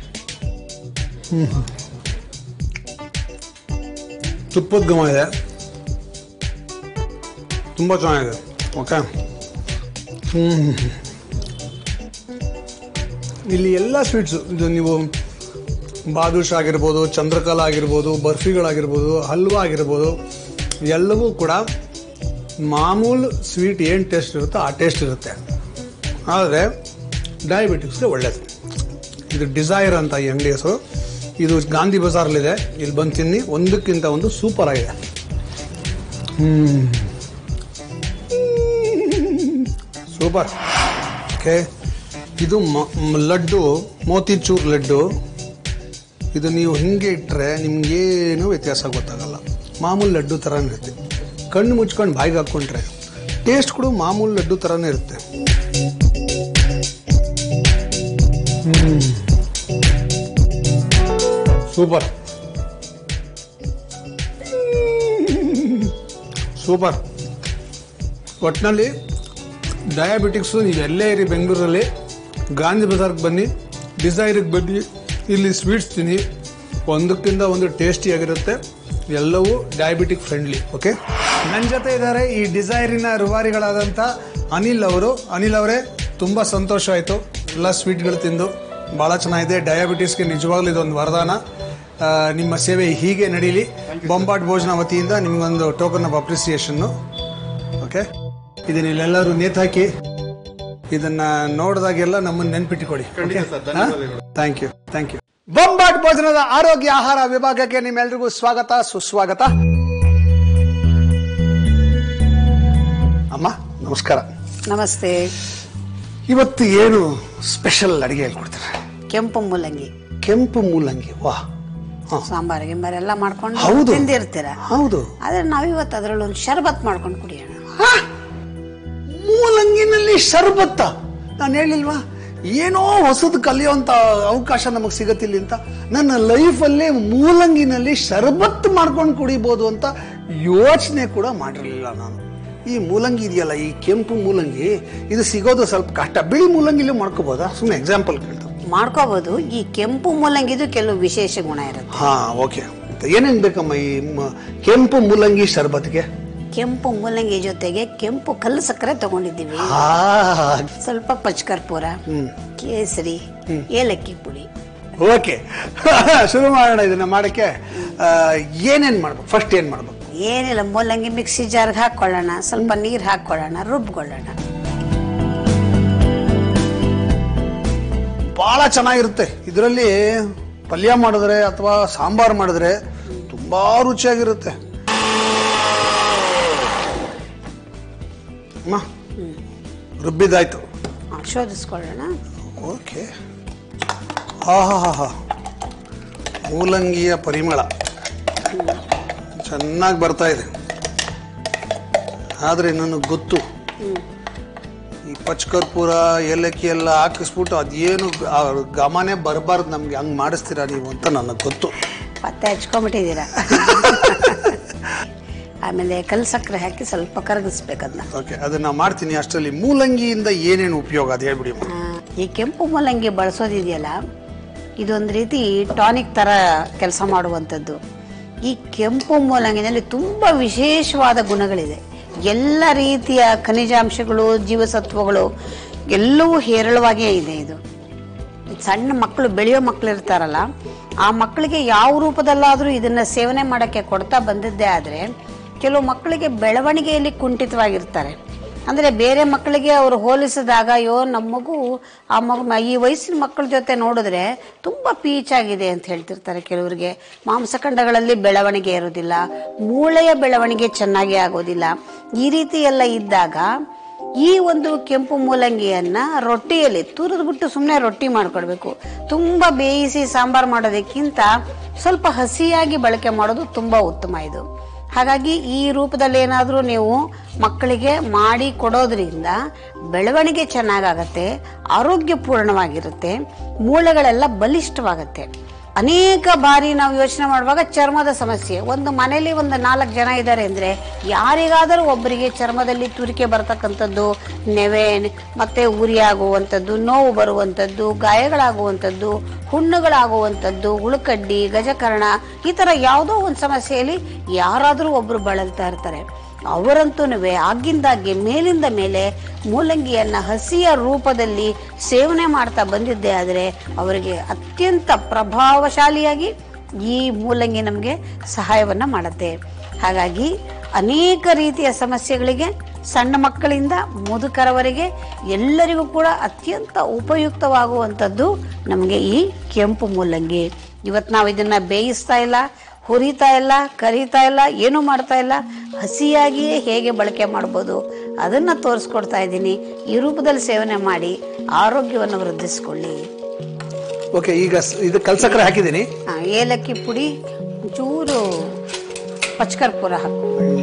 ತುಪ್ಪದ ಘಮ ಇದೆ ತುಂಬ ಚೆನ್ನಾಗಿದೆ ಓಕೆ ಹ್ಮ್. ಇಲ್ಲಿ ಎಲ್ಲ ಸ್ವೀಟ್ಸು ಇದು ನೀವು ಬಾದುಷ ಆಗಿರ್ಬೋದು ಚಂದ್ರಕಲಾ ಆಗಿರ್ಬೋದು ಬರ್ಫಿಗಳಾಗಿರ್ಬೋದು ಹಲ್ವಾ ಆಗಿರ್ಬೋದು ಎಲ್ಲವೂ ಕೂಡ ಮಾಮೂಲು ಸ್ವೀಟ್ ಏನು ಟೇಸ್ಟ್ ಇರುತ್ತೋ ಆ ಟೇಸ್ಟ್ ಇರುತ್ತೆ ಆದರೆ ಡಯಾಬಿಟಿಕ್ಸ್ಗೆ ಒಳ್ಳೆಯದು ಇದು ಡಿಸೈರ್ ಅಂತ ಈ ಅಂಗಡಿ ಹೆಸರು ಇದು ಗಾಂಧಿ ಬಜಾರ್ಲಿದೆ ಇಲ್ಲಿ ಬಂದು ತಿನ್ನಿ ಒಂದಕ್ಕಿಂತ ಒಂದು ಸೂಪರ್ ಆಗಿದೆ ಸೂಪರ್ ಓಕೆ ಇದು ಮ- ಮ್- ಲಡ್ಡು ಮೋತಿಚೂರ್ ಲಡ್ಡು ಇದು ನೀವು ಹಿಂಗೆ ಇಟ್ಟರೆ ನಿಮ್ಗೇನು ವ್ಯತ್ಯಾಸ ಗೊತ್ತಾಗಲ್ಲ ಮಾಮೂಲು ಲಡ್ಡು ಥರನೇ ಇರುತ್ತೆ ಕಣ್ಣು ಮುಚ್ಕೊಂಡು ಬಾಯಿಗೆ ಹಾಕ್ಕೊಂಡ್ರೆ ಟೇಸ್ಟ್ ಕೂಡ ಮಾಮೂಲು ಲಡ್ಡು ಥರನೇ ಇರುತ್ತೆ ಸೂಪರ್ ಸೂಪರ್ ಒಟ್ಟಿನಲ್ಲಿ ಡಯಾಬಿಟಿಕ್ಸು ನೀವು ಎಲ್ಲೇ ಇರಿ ಬೆಂಗಳೂರಲ್ಲಿ ಗಾಂಧಿ ಬಜಾರ್ಗೆ ಬನ್ನಿ ಡಿಸೈರಿಗೆ ಬನ್ನಿ ಇಲ್ಲಿ ಸ್ವೀಟ್ಸ್ ತಿನ್ನಿ ಒಂದಕ್ಕಿಂತ ಒಂದು ಟೇಸ್ಟಿಯಾಗಿರುತ್ತೆ ಎಲ್ಲವೂ ಡಯಾಬಿಟಿಕ್ ಫ್ರೆಂಡ್ಲಿ ಓಕೆ ನನ್ನ ಜೊತೆ ಇದ್ದಾರೆ ಈ ಡಿಸೈರಿನ ರೂವಾರಿಗಳಾದಂಥ ಅನಿಲ್ ಅವರು ಅನಿಲ್ ಅವರೇ ತುಂಬ ಸಂತೋಷ ಆಯಿತು ಎಲ್ಲ ಸ್ವೀಟ್ಗಳು ತಿಂದು ಭಾಳ ಚೆನ್ನಾಗಿದೆ ಡಯಾಬಿಟೀಸ್ಗೆ ನಿಜವಾಗ್ಲೂ ಇದೊಂದು ವರದಾನ ಆ, ನಿಮ್ಮ ಸೇವೆ ಹೀಗೆ ನಡೀಲಿ ಬೊಂಬಾಟ್ ಭೋಜನ ವತಿಯಿಂದ ನಿಮಗೊಂದು ಟೋಕನ್ ಆಫ್ ಅಪ್ರಿಸಿಯೇಷನ್ನು ಓಕೆ ಇದನ್ನ ಇಲ್ಲೆಲ್ಲರೂ ನೇತಾಕಿ ಇದನ್ನ ನೋಡಿದಾಗೆಲ್ಲ ನಮ್ಮನ್ನು ನೆನ್ಪಿಟ್ಟುಕೊಡಿ ಥ್ಯಾಂಕ್ ಯು ಥ್ಯಾಂಕ್ ಯು ಬೊಂಬಾಟ್ ಭೋಜನದ ಆರೋಗ್ಯ ಆಹಾರ ವಿಭಾಗಕ್ಕೆ ನಿಮ್ಮೆಲ್ರಿಗೂ ಸ್ವಾಗತ ಸುಸ್ವಾಗತ ಅಮ್ಮ ನಮಸ್ಕಾರ ನಮಸ್ತೆ ಇವತ್ತು ಏನು ಸ್ಪೆಷಲ್ ಅಡಿಗೆ ಹೇಳ್ಕೊಡ್ತಾರೆ ಕೆಂಪು ಮೂಲಂಗಿ ಕೆಂಪು ಮೂಲಂಗಿ ವಾ ಹ. ಸಾಂಬಾರು ಗಿಂಬಾರು ಎಲ್ಲ ಮಾಡ್ಕೊಂಡು ಹೌದು. ತಿಂದಿರ್ತೀರ ಹೌದು ಆದ್ರೆ ನಾವಿವತ್ತು ಅದರಲ್ಲಿ ಒಂದು ಶರ್ಬತ್ ಮಾಡ್ಕೊಂಡು ಕುಡಿಯೋಣ ಮೂಲಂಗಿನಲ್ಲಿ ಶರ್ಬತ್ತ ನಾನು ಹೇಳಿಲ್ವಾ ಏನೋ ಹೊಸದು ಕಲಿಯುವಂತ ಅವಕಾಶ ನಮಗೆ ಸಿಗತ್ತಿಲ್ಲ ಅಂತ ನನ್ನ ಲೈಫಲ್ಲೇ ಮೂಲಂಗಿನಲ್ಲಿ ಶರ್ಬತ್ ಮಾಡ್ಕೊಂಡು ಕುಡಿಬೋದು ಅಂತ ಯೋಚನೆ ಕೂಡ ಮಾಡಿರಲಿಲ್ಲ ನಾನು ಈ ಮೂಲಂಗಿ ಇದೆಯಲ್ಲ ಈ ಕೆಂಪು ಮೂಲಂಗಿ ಇದು ಸಿಗೋದು ಸ್ವಲ್ಪ ಕಷ್ಟ ಬಿಳಿ ಮೂಲಂಗಿಲೂ ಮಾಡ್ಕೋಬೋದಾ ಸುಮ್ಮನೆ ಎಕ್ಸಾಂಪಲ್ ಕೇಳ್ತಾರೆ ಮಾಡ್ಕೋಬಹುದು ಈ ಕೆಂಪು ಮೂಲಂಗಿದು ಕೆಲವು ವಿಶೇಷ ಗುಣ ಇರುತ್ತೆ ಹಾ ಓಕೆ ಏನೇನ್ ಬೇಕಮ್ಮ ಈ ಮ- ಕೆಂಪು ಮೂಲಂಗಿ ಶರ್ಬತ್ಗೆ ಕೆಂಪು ಮೂಲಂಗಿ ಜೊತೆಗೆ ಕೆಂಪು ಕಲ್ಲು ಸಕ್ಕರೆ ತಗೊಂಡಿದ್ದೀವಿ ಹಾ ಸ್ವಲ್ಪ ಪಚ್ಕರ್ಪೂರ ಕೇಸರಿ ಏಲಕ್ಕಿ ಪುಡಿ ಓಕೆ ಶುರು ಮಾಡೋಣ ಇದನ್ನ ಮಾಡಕ್ಕೆ ಆ, ಏನೇನ್ ಮಾಡ್ಬೇಕು ಫಸ್ಟ್ ಏನ್ ಮಾಡ್ಬೇಕು ಏನಿಲ್ಲ ಮೂಲಂಗಿ ಮಿಕ್ಸಿ ಜಾರ್ಗೆ ಹಾಕೊಳ್ಳೋಣ ಸ್ವಲ್ಪ ನೀರು ಹಾಕೊಳ್ಳೋಣ ರುಬ್ಕೊಳ್ಳೋಣ ಬಹಳ ಚೆನ್ನಾಗಿರುತ್ತೆ ಇದರಲ್ಲಿ ಪಲ್ಯ ಮಾಡಿದ್ರೆ ಅಥವಾ ಸಾಂಬಾರ್ ಮಾಡಿದ್ರೆ ತುಂಬಾ ರುಚಿಯಾಗಿರುತ್ತೆ ಅಮ್ಮ ರುಬ್ಬಿದಾಯ್ತು ಆ, ಶೋಧಿಸ್ಕೊಳ್ಳೋಣ ಓಕೆ ಹಾ ಹಾ ಹಾ ಹಾ ಮೂಲಂಗಿಯ ಪರಿಮಳ ಚೆನ್ನಾಗಿ ಬರ್ತಾ ಇದೆ ಆದರೆ ನನಗೆ ಗೊತ್ತು ಈ ಪಚ್ಕರ್ಪೂರ ಏಲಕ್ಕಿ ಎಲ್ಲ ಹಾಕಿಸ್ಬಿಟ್ಟು ಅದೇನು ಆ ಘಮನೇ ಬರಬಾರ್ದು ನಮ್ಗೆ ಹಂಗೆ ಮಾಡಿಸ್ತೀರಾ ನೀವು ಅಂತ ನನಗೆ ಗೊತ್ತು ಪತ್ತೆ ಹಚ್ಕೊಂಡ್ಬಿಟ್ಟಿದ್ದೀರಾ ಆಮೇಲೆ ಕಲ್ ಸಕ್ಕರೆ ಹಾಕಿ ಸ್ವಲ್ಪ ಕರಗಿಸ್ಬೇಕು ಅದನ್ನ ಓಕೆ ಅದನ್ನ ಮಾಡ್ತೀನಿ ಅಷ್ಟರಲ್ಲಿ ಮೂಲಂಗಿಯಿಂದ ಏನೇನು ಉಪಯೋಗ ಅದು ಹೇಳ್ಬಿಡಿ ಅಮ್ಮ. ಈ ಕೆಂಪು ಮೂಲಂಗಿ ಬಳಸೋದಿದೆಯಲ್ಲ ಇದೊಂದು ರೀತಿ ಟಾನಿಕ್ ಥರ ಕೆಲಸ ಮಾಡುವಂಥದ್ದು ಈ ಕೆಂಪು ಮೂಲಂಗಿನಲ್ಲಿ ತುಂಬ ವಿಶೇಷವಾದ ಗುಣಗಳಿದೆ ಎಲ್ಲ ರೀತಿಯ ಖನಿಜಾಂಶಗಳು ಜೀವಸತ್ವಗಳು ಎಲ್ಲವೂ ಹೇರಳವಾಗೇ ಇದೆ ಇದು ಸಣ್ಣ ಮಕ್ಕಳು ಬೆಳೆಯೋ ಮಕ್ಕಳು ಇರ್ತಾರಲ್ಲ ಆ ಮಕ್ಕಳಿಗೆ ಯಾವ ರೂಪದಲ್ಲಾದರೂ ಇದನ್ನ ಸೇವನೆ ಮಾಡೋಕ್ಕೆ ಕೊಡ್ತಾ ಬಂದಿದ್ದೇ ಆದರೆ ಕೆಲವು ಮಕ್ಕಳಿಗೆ ಬೆಳವಣಿಗೆಯಲ್ಲಿ ಕುಂಠಿತವಾಗಿರ್ತಾರೆ ಅಂದರೆ ಬೇರೆ ಮಕ್ಕಳಿಗೆ ಅವರು ಹೋಲಿಸಿದಾಗ ಅಯ್ಯೋ ನಮ್ಮ ಮಗು ಆ ಮಗು ಈ ವಯಸ್ಸಿನ ಮಕ್ಕಳ ಜೊತೆ ನೋಡಿದ್ರೆ ತುಂಬ ಪೀಚಾಗಿದೆ ಅಂತ ಹೇಳ್ತಿರ್ತಾರೆ ಕೆಲವರಿಗೆ ಮಾಂಸಖಂಡಗಳಲ್ಲಿ ಬೆಳವಣಿಗೆ ಇರೋದಿಲ್ಲ ಮೂಳೆಯ ಬೆಳವಣಿಗೆ ಚೆನ್ನಾಗಿ ಆಗೋದಿಲ್ಲ ಈ ರೀತಿ ಎಲ್ಲ ಇದ್ದಾಗ ಈ ಒಂದು ಕೆಂಪು ಮೂಲಂಗಿಯನ್ನ ರೊಟ್ಟಿಯಲ್ಲಿ ತುರಿದ್ಬಿಟ್ಟು ಸುಮ್ಮನೆ ರೊಟ್ಟಿ ಮಾಡ್ಕೊಡ್ಬೇಕು ತುಂಬ ಬೇಯಿಸಿ ಸಾಂಬಾರು ಮಾಡೋದಕ್ಕಿಂತ ಸ್ವಲ್ಪ ಹಸಿಯಾಗಿ ಬಳಕೆ ಮಾಡೋದು ತುಂಬ ಉತ್ತಮ ಇದು ಹಾಗಾಗಿ ಈ ರೂಪದಲ್ಲಿ ಏನಾದರೂ ನೀವು ಮಕ್ಕಳಿಗೆ ಮಾಡಿ ಕೊಡೋದ್ರಿಂದ ಬೆಳವಣಿಗೆ ಚೆನ್ನಾಗಾಗತ್ತೆ ಆರೋಗ್ಯಪೂರ್ಣವಾಗಿರುತ್ತೆ ಮೂಳೆಗಳೆಲ್ಲ ಬಲಿಷ್ಠವಾಗತ್ತೆ ಅನೇಕ ಬಾರಿ ನಾವು ಯೋಚನೆ ಮಾಡುವಾಗ ಚರ್ಮದ ಸಮಸ್ಯೆ ಒಂದು ಮನೆಯಲ್ಲಿ ಒಂದು ನಾಲ್ಕು ಜನ ಇದ್ದಾರೆ ಅಂದರೆ ಯಾರಿಗಾದರೂ ಒಬ್ಬರಿಗೆ ಚರ್ಮದಲ್ಲಿ ತುರಿಕೆ ಬರ್ತಕ್ಕಂಥದ್ದು ನೆವೆ ಮತ್ತೆ ಉರಿ ಆಗುವಂಥದ್ದು ನೋವು ಬರುವಂಥದ್ದು ಗಾಯಗಳಾಗುವಂಥದ್ದು ಹುಣ್ಣುಗಳಾಗುವಂಥದ್ದು ಉಳುಕಡ್ಡಿ ಗಜಕರ್ಣ ಈ ಥರ ಯಾವುದೋ ಒಂದು ಸಮಸ್ಯೆಯಲ್ಲಿ ಯಾರಾದರೂ ಒಬ್ಬರು ಬಳಲ್ತಾ ಇರ್ತಾರೆ ಅವರಂತೂ ಆಗಿಂದಾಗ್ಗೆ ಮೇಲಿಂದ ಮೇಲೆ ಮೂಲಂಗಿಯನ್ನ ಹಸಿಯ ರೂಪದಲ್ಲಿ ಸೇವನೆ ಮಾಡ್ತಾ ಬಂದಿದ್ದೆ ಆದರೆ ಅವರಿಗೆ ಅತ್ಯಂತ ಪ್ರಭಾವಶಾಲಿಯಾಗಿ ಈ ಮೂಲಂಗಿ ನಮಗೆ ಸಹಾಯವನ್ನ ಮಾಡುತ್ತೆ ಹಾಗಾಗಿ ಅನೇಕ ರೀತಿಯ ಸಮಸ್ಯೆಗಳಿಗೆ ಸಣ್ಣ ಮಕ್ಕಳಿಂದ ಮುದುಕರವರೆಗೆ ಎಲ್ಲರಿಗೂ ಕೂಡ ಅತ್ಯಂತ ಉಪಯುಕ್ತವಾಗುವಂಥದ್ದು ನಮಗೆ ಈ ಕೆಂಪು ಮೂಲಂಗಿ ಇವತ್ತು ನಾವು ಇದನ್ನ ಬೇಯಿಸ್ತಾ ಇಲ್ಲ ಹುರಿತಾ ಇಲ್ಲ ಕರಿತಾ ಇಲ್ಲ ಏನೂ ಮಾಡ್ತಾ ಇಲ್ಲ ಹಸಿಯಾಗಿಯೇ ಹೇಗೆ ಬಳಕೆ ಮಾಡ್ಬೋದು ಅದನ್ನು ತೋರಿಸ್ಕೊಡ್ತಾ ಇದ್ದೀನಿ ಈ ರೂಪದಲ್ಲಿ ಸೇವನೆ ಮಾಡಿ ಆರೋಗ್ಯವನ್ನು ವೃದ್ಧಿಸ್ಕೊಳ್ಳಿ ಓಕೆ ಈಗ ಸ್- ಇದು ಕಲ್ಸಕ್ಕರೆ ಹಾಕಿದ್ದೀನಿ ಆ, ಏಲಕ್ಕಿ ಪುಡಿ ಚೂರು ಪಚ್ಕರ್ಪೂರ ಹಾಕು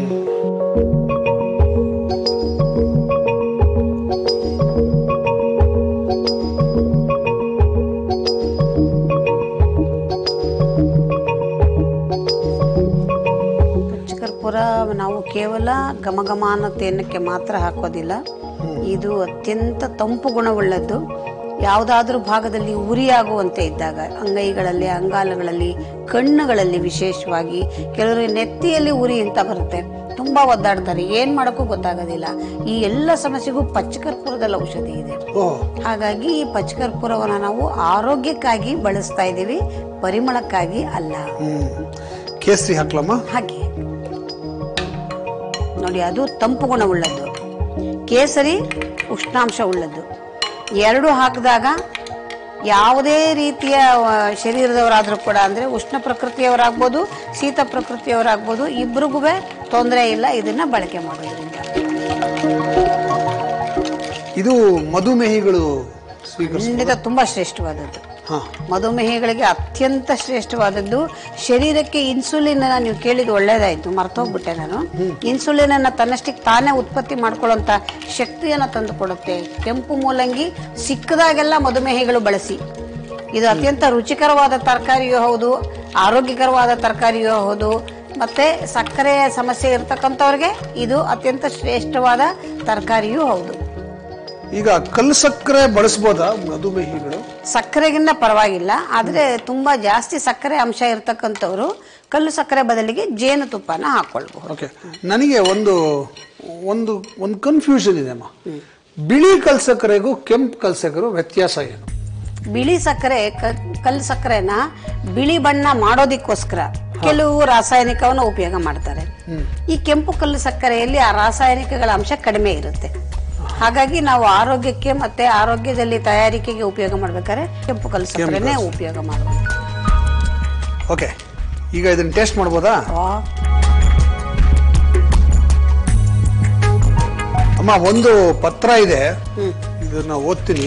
ಪಚ್ಚಕರ್ಪೂರ ನಾವು ಕೇವಲ ಘಮಘಮ ಅನ್ನೋ ತೇನಕ್ಕೆ ಮಾತ್ರ ಹಾಕೋದಿಲ್ಲ ಇದು ಅತ್ಯಂತ ತಂಪು ಗುಣವುಳ್ಳದ್ದು ಯಾವುದಾದ್ರೂ ಭಾಗದಲ್ಲಿ ಉರಿಯಾಗುವಂತೆ ಇದ್ದಾಗ ಅಂಗೈಗಳಲ್ಲಿ ಅಂಗಾಲಗಳಲ್ಲಿ ಕಣ್ಣುಗಳಲ್ಲಿ ವಿಶೇಷವಾಗಿ ಕೆಲವರು ನೆತ್ತಿಯಲ್ಲಿ ಉರಿ ಅಂತ ಬರುತ್ತೆ ತುಂಬಾ ಒದ್ದಾಡ್ತಾರೆ ಏನ್ ಮಾಡೋಕ್ಕೂ ಗೊತ್ತಾಗೋದಿಲ್ಲ ಈ ಎಲ್ಲ ಸಮಸ್ಯೆಗೂ ಪಚ್ಚಕರ್ಪೂರದಲ್ಲಿ ಔಷಧಿ ಇದೆ ಓ ಹಾಗಾಗಿ ಈ ಪಚ್ಚಕರ್ಪೂರವನ್ನ ನಾವು ಆರೋಗ್ಯಕ್ಕಾಗಿ ಬಳಸ್ತಾ ಇದ್ದೀವಿ ಪರಿಮಳಕ್ಕಾಗಿ ಅಲ್ಲ ಹ್ಮ್ ಕೇಸರಿ ಹಾಕ್ಲಮ್ಮ ಹಾಗೆ ನೋಡಿ ಅದು ತಂಪು ಗುಣವುಳ್ಳದ್ದು ಕೇಸರಿ ಉಷ್ಣಾಂಶ ಉಳ್ಳದ್ದು ಎರಡು ಹಾಕಿದಾಗ ಯಾವುದೇ ರೀತಿಯ ಆ, ಶರೀರದವರಾದ್ರೂ ಕೂಡ ಅಂದ್ರೆ ಉಷ್ಣ ಪ್ರಕೃತಿಯವರಾಗ್ಬೋದು ಶೀತ ಪ್ರಕೃತಿಯವರಾಗ್ಬೋದು ಇಬ್ರಿಗೂ ತೊಂದರೆ ಇಲ್ಲ ಇದನ್ನ ಬಳಕೆ ಮಾಡೋದ್ರಿಂದ ಇದು ಮಧುಮೇಹಿಗಳು ಸ್ವೀಕರಿಸ ಖಂಡಿತ ತುಂಬಾ ಶ್ರೇಷ್ಠವಾದದ್ದು ಹಾ ಮಧುಮೇಹಿಗಳಿಗೆ ಅತ್ಯಂತ ಶ್ರೇಷ್ಠವಾದದ್ದು ಶರೀರಕ್ಕೆ ಇನ್ಸುಲಿನ್ ನೀವು ಕೇಳಿದ ಒಳ್ಳೇದಾಯ್ತು ಮರ್ತೋಗ್ಬಿಟ್ಟೆ ನಾನು ಇನ್ಸುಲಿನ್ ಅನ್ನ ತನ್ನಷ್ಟಕ್ಕೆ ತಾನೇ ಉತ್ಪತ್ತಿ ಮಾಡ್ಕೊಳ್ಳೋಂತ ಶಕ್ತಿಯನ್ನ ತಂದು ಕೊಡುತ್ತೆ ಕೆಂಪು ಮೂಲಂಗಿ ಸಿಕ್ಕದಾಗೆಲ್ಲ ಮಧುಮೇಹಿಗಳು ಬಳಸಿ ಇದು ಅತ್ಯಂತ ರುಚಿಕರವಾದ ತರಕಾರಿಯೂ ಹೌದು ಆರೋಗ್ಯಕರವಾದ ತರಕಾರಿಯೂ ಹೌದು ಮತ್ತೆ ಸಕ್ಕರೆ ಸಮಸ್ಯೆ ಇರತಕ್ಕಂಥವ್ರಿಗೆ ಇದು ಅತ್ಯಂತ ಶ್ರೇಷ್ಠವಾದ ತರಕಾರಿಯೂ ಹೌದು ಈಗ ಕಲ್ಲು ಸಕ್ಕರೆ ಬಳಸ್ಬೋದಾ ಮಧುಮೇಹಿಗಳು ಸಕ್ಕರೆಗಿನ್ನ ಪರವಾಗಿಲ್ಲ ಆದ್ರೆ ತುಂಬಾ ಜಾಸ್ತಿ ಸಕ್ಕರೆ ಅಂಶ ಇರ್ತಕ್ಕಂಥವ್ರು ಕಲ್ಲು ಸಕ್ಕರೆ ಬದಲಿಗೆ ಜೇನುತುಪ್ಪನ ಹಾಕೊಳ್ಬಹುದು ಓಕೆ ನನಗೆ ಒಂದು ಒಂದು ಒಂದು ಕನ್ಫ್ಯೂಷನ್ ಇದೆ ಅಮ್ಮ ಬಿಳಿ ಕಲ್ ಸಕ್ಕರೆಗೂ ಕೆಂಪು ಕಲ್ ಸಕ್ಕರೆ ವ್ಯತ್ಯಾಸ ಏನು ಬಿಳಿ ಸಕ್ಕರೆ ಕ- ಕಲ್ಲು ಸಕ್ಕರೆನ ಬಿಳಿ ಬಣ್ಣ ಮಾಡೋದಿಕ್ಕೋಸ್ಕರ ಕೆಲವು ರಾಸಾಯನಿಕವನ್ನು ಉಪಯೋಗ ಮಾಡ್ತಾರೆ ಈ ಕೆಂಪು ಕಲ್ಲು ಸಕ್ಕರೆಯಲ್ಲಿ ಆ ರಾಸಾಯನಿಕಗಳ ಅಂಶ ಕಡಿಮೆ ಇರುತ್ತೆ ಹಾಗಾಗಿ ನಾವು ಆರೋಗ್ಯಕ್ಕೆ ಮತ್ತೆ ಆರೋಗ್ಯದಲ್ಲಿ ತಯಾರಿಕೆಗೆ ಉಪಯೋಗ ಮಾಡ್ಬೇಕಾದ್ರೆ ಕೆಂಪು ಕಲ್ಲು ಸಕ್ಕರೆನೇ ಉಪಯೋಗ ಮಾಡಬೇಕು ಓಕೆ ಈಗ ಇದನ್ನ ಟೇಸ್ಟ್ ಮಾಡ್ಬೋದಾ ಅಮ್ಮ ಒಂದು ಪತ್ರ ಇದೆ ಇದನ್ನ ಓದ್ತೀನಿ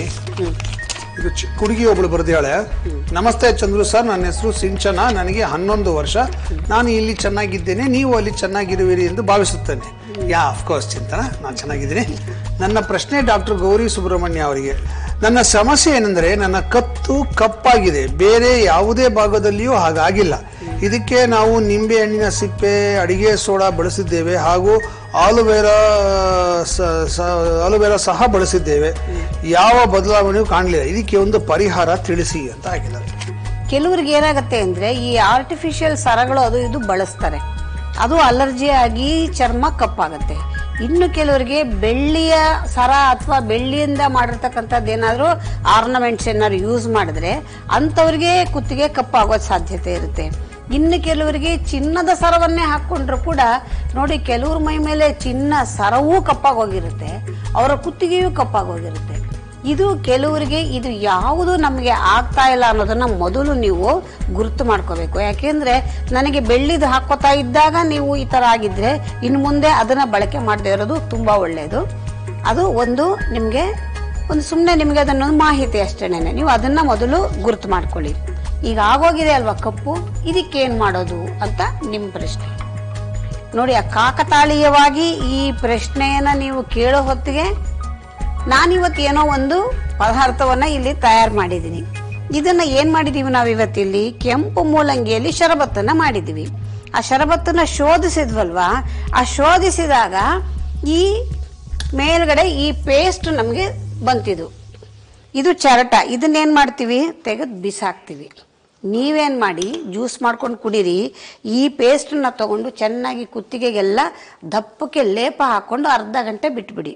ಇದು ಚಿಕ್ಕ ಹುಡುಗಿ ಒಬ್ಳು ಬರ್ದಿಯಾಳೆ ನಮಸ್ತೆ ಚಂದ್ರು ಸರ್ ನನ್ನ ಹೆಸರು ಸಿಂಚನ ನನಗೆ ಹನ್ನೊಂದು ವರ್ಷ ನಾನು ಇಲ್ಲಿ ಚೆನ್ನಾಗಿದ್ದೇನೆ ನೀವು ಅಲ್ಲಿ ಚೆನ್ನಾಗಿರುವಿರಿ ಎಂದು ಭಾವಿಸುತ್ತೇನೆ ಯಾ ಅಫ್ಕೋರ್ಸ್ ಚಿಂತನ ನಾನು ಚೆನ್ನಾಗಿದ್ದೀನಿ ನನ್ನ ಪ್ರಶ್ನೆ ಡಾಕ್ಟರ್ ಗೌರಿ ಸುಬ್ರಹ್ಮಣ್ಯ ಅವರಿಗೆ ನನ್ನ ಸಮಸ್ಯೆ ಏನೆಂದರೆ ನನ್ನ ಕತ್ತು ಕಪ್ಪಾಗಿದೆ ಬೇರೆ ಯಾವುದೇ ಭಾಗದಲ್ಲಿಯೂ ಹಾಗಾಗಿಲ್ಲ ಇದಕ್ಕೆ ನಾವು ನಿಂಬೆ ಹಣ್ಣಿನ ಸಿಪ್ಪೆ ಅಡಿಗೆ ಸೋಡಾ ಬಳಸಿದ್ದೇವೆ ಹಾಗೂ ಆಲುವೆರಾ ಸ- ಸ- ಆಲುವೆರಾ ಸಹ ಬಳಸಿದ್ದೇವೆ ಯಾವ ಬದಲಾವಣೆಯೂ ಕಾಣಲಿಲ್ಲ ಇದಕ್ಕೆ ಒಂದು ಪರಿಹಾರ ತಿಳಿಸಿ ಅಂತ ಆಗಿದ್ದಾರೆ ಕೆಲವ್ರಿಗೆ ಏನಾಗುತ್ತೆ ಅಂದ್ರೆ ಈ ಆರ್ಟಿಫಿಷಿಯಲ್ ಸರಗಳು ಅದು ಇದು ಬಳಸ್ತಾರೆ ಅದು ಅಲರ್ಜಿ ಆಗಿ ಚರ್ಮ ಕಪ್ಪಾಗತ್ತೆ ಇನ್ನು ಕೆಲವರಿಗೆ ಬೆಳ್ಳಿಯ ಸರ ಅಥವಾ ಬೆಳ್ಳಿಯಿಂದ ಮಾಡಿರ್ತಕ್ಕಂಥದ್ದು ಏನಾದರೂ ಆರ್ನಮೆಂಟ್ಸ್ ಏನಾದ್ರು ಯೂಸ್ ಮಾಡಿದ್ರೆ ಅಂಥವ್ರಿಗೆ ಕುತ್ತಿಗೆ ಕಪ್ಪಾಗೋ ಸಾಧ್ಯತೆ ಇರುತ್ತೆ ಇನ್ನು ಕೆಲವರಿಗೆ ಚಿನ್ನದ ಸರವನ್ನೇ ಹಾಕೊಂಡ್ರು ಕೂಡ ನೋಡಿ ಕೆಲವ್ರ ಮೈ ಮೇಲೆ ಚಿನ್ನ ಸರವೂ ಕಪ್ಪಾಗೋಗಿರುತ್ತೆ ಅವರ ಕುತ್ತಿಗೆಯೂ ಕಪ್ಪಾಗೋಗಿರುತ್ತೆ ಇದು ಕೆಲವರಿಗೆ ಇದು ಯಾವುದು ನಮಗೆ ಆಗ್ತಾ ಇಲ್ಲ ಅನ್ನೋದನ್ನ ಮೊದಲು ನೀವು ಗುರುತು ಮಾಡ್ಕೋಬೇಕು ಯಾಕೆಂದ್ರೆ ನನಗೆ ಬೆಳ್ಳಿದು ಹಾಕೋತಾ ಇದ್ದಾಗ ನೀವು ಈ ತರ ಆಗಿದ್ರೆ ಇನ್ನು ಮುಂದೆ ಅದನ್ನ ಬಳಕೆ ಮಾಡದೇ ಇರೋದು ತುಂಬಾ ಒಳ್ಳೆಯದು ಅದು ಒಂದು ನಿಮಗೆ ಒಂದು ಸುಮ್ಮನೆ ನಿಮಗೆ ಅದನ್ನೊಂದು ಮಾಹಿತಿ ಅಷ್ಟೇನೆ ನೀವು ಅದನ್ನ ಮೊದಲು ಗುರುತು ಮಾಡ್ಕೊಳ್ಳಿ ಈಗ ಆಗೋಗಿದೆ ಅಲ್ವಾ ಕಪ್ಪು ಇದಕ್ಕೇನ್ ಮಾಡೋದು ಅಂತ ನಿಮ್ಮ ಪ್ರಶ್ನೆ ನೋಡಿ ಆ ಕಾಕತಾಳೀಯವಾಗಿ ಈ ಪ್ರಶ್ನೆಯನ್ನ ನೀವು ಕೇಳೋ ಹೊತ್ತಿಗೆ ನಾನಿವತ್ತು ಏನೋ ಒಂದು ಪದಾರ್ಥವನ್ನ ಇಲ್ಲಿ ತಯಾರು ಮಾಡಿದ್ದೀನಿ ಇದನ್ನ ಏನ್ ಮಾಡಿದೀವಿ ನಾವು ಇವತ್ತಿಲ್ಲಿ ಕೆಂಪು ಮೂಲಂಗಿಯಲ್ಲಿ ಶರಬತ್ತನ್ನ ಮಾಡಿದೀವಿ ಆ ಶರಬತ್ತನ್ನ ಶೋಧಿಸಿದ್ವಲ್ವಾ ಆ ಶೋಧಿಸಿದಾಗ ಈ ಮೇಲ್ಗಡೆ ಈ ಪೇಸ್ಟ್ ನಮಗೆ ಬಂತಿದು ಇದು ಚರಟ ಇದನ್ನೇನ್ ಮಾಡ್ತೀವಿ ತೆಗೆದು ಬಿಸಾಕ್ತಿವಿ ನೀವೇನ್ ಮಾಡಿ ಜ್ಯೂಸ್ ಮಾಡ್ಕೊಂಡು ಕುಡೀರಿ ಈ ಪೇಸ್ಟನ್ನ ತಗೊಂಡು ಚೆನ್ನಾಗಿ ಕುತ್ತಿಗೆಗೆಲ್ಲ ದಪ್ಪಕ್ಕೆ ಲೇಪ ಹಾಕೊಂಡು ಅರ್ಧ ಗಂಟೆ ಬಿಟ್ಬಿಡಿ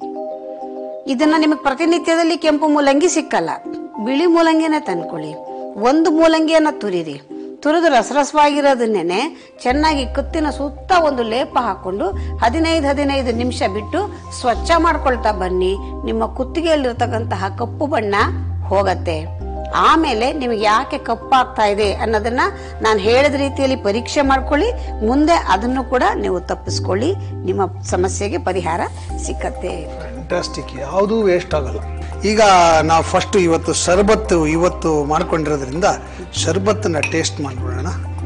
ಇದನ್ನ ನಿಮಗೆ ಪ್ರತಿನಿತ್ಯದಲ್ಲಿ ಕೆಂಪು ಮೂಲಂಗಿ ಸಿಕ್ಕಲ್ಲ ಬಿಳಿ ಮೂಲಂಗಿನ ತಂದ್ಕೊಳ್ಳಿ ಒಂದು ಮೂಲಂಗಿಯನ್ನ ತುರಿರಿ ತುರಿದು ರಸರಸವಾಗಿರೋದನ್ನೇನೆ ಚೆನ್ನಾಗಿ ಕುತ್ತಿನ ಸುತ್ತ ಒಂದು ಲೇಪ ಹಾಕೊಂಡು ಹದಿನೈದು ಹದಿನೈದು ನಿಮಿಷ ಬಿಟ್ಟು ಸ್ವಚ್ಛ ಮಾಡ್ಕೊಳ್ತಾ ಬನ್ನಿ ನಿಮ್ಮ ಕುತ್ತಿಗೆಯಲ್ಲಿರ್ತಕ್ಕಂತಹ ಕಪ್ಪು ಬಣ್ಣ ಹೋಗತ್ತೆ ಆಮೇಲೆ ನಿಮಗೆ ಯಾಕೆ ಕಪ್ಪಾಗ್ತಾ ಇದೆ ಅನ್ನೋದನ್ನ ನಾನು ಹೇಳಿದ ರೀತಿಯಲ್ಲಿ ಪರೀಕ್ಷೆ ಮಾಡ್ಕೊಳ್ಳಿ ಮುಂದೆ ಅದನ್ನು ಕೂಡ ನೀವು ತಪ್ಪಿಸ್ಕೊಳ್ಳಿ ನಿಮ್ಮ ಸಮಸ್ಯೆಗೆ ಪರಿಹಾರ ಸಿಕ್ಕತ್ತೆ ಫ್ಯಾಂಟಾಸ್ಟಿಕ್ ಯಾವುದೂ ವೇಸ್ಟ್ ಆಗಲ್ಲ ಈಗ ನಾವು ಫಸ್ಟ್ ಇವತ್ತು ಶರ್ಬತ್ತು ಇವತ್ತು ಮಾಡ್ಕೊಂಡಿರೋದ್ರಿಂದ ಶರ್ಬತ್ತನ್ನ ಟೇಸ್ಟ್ ಮಾಡ್ಬಿಡೋಣ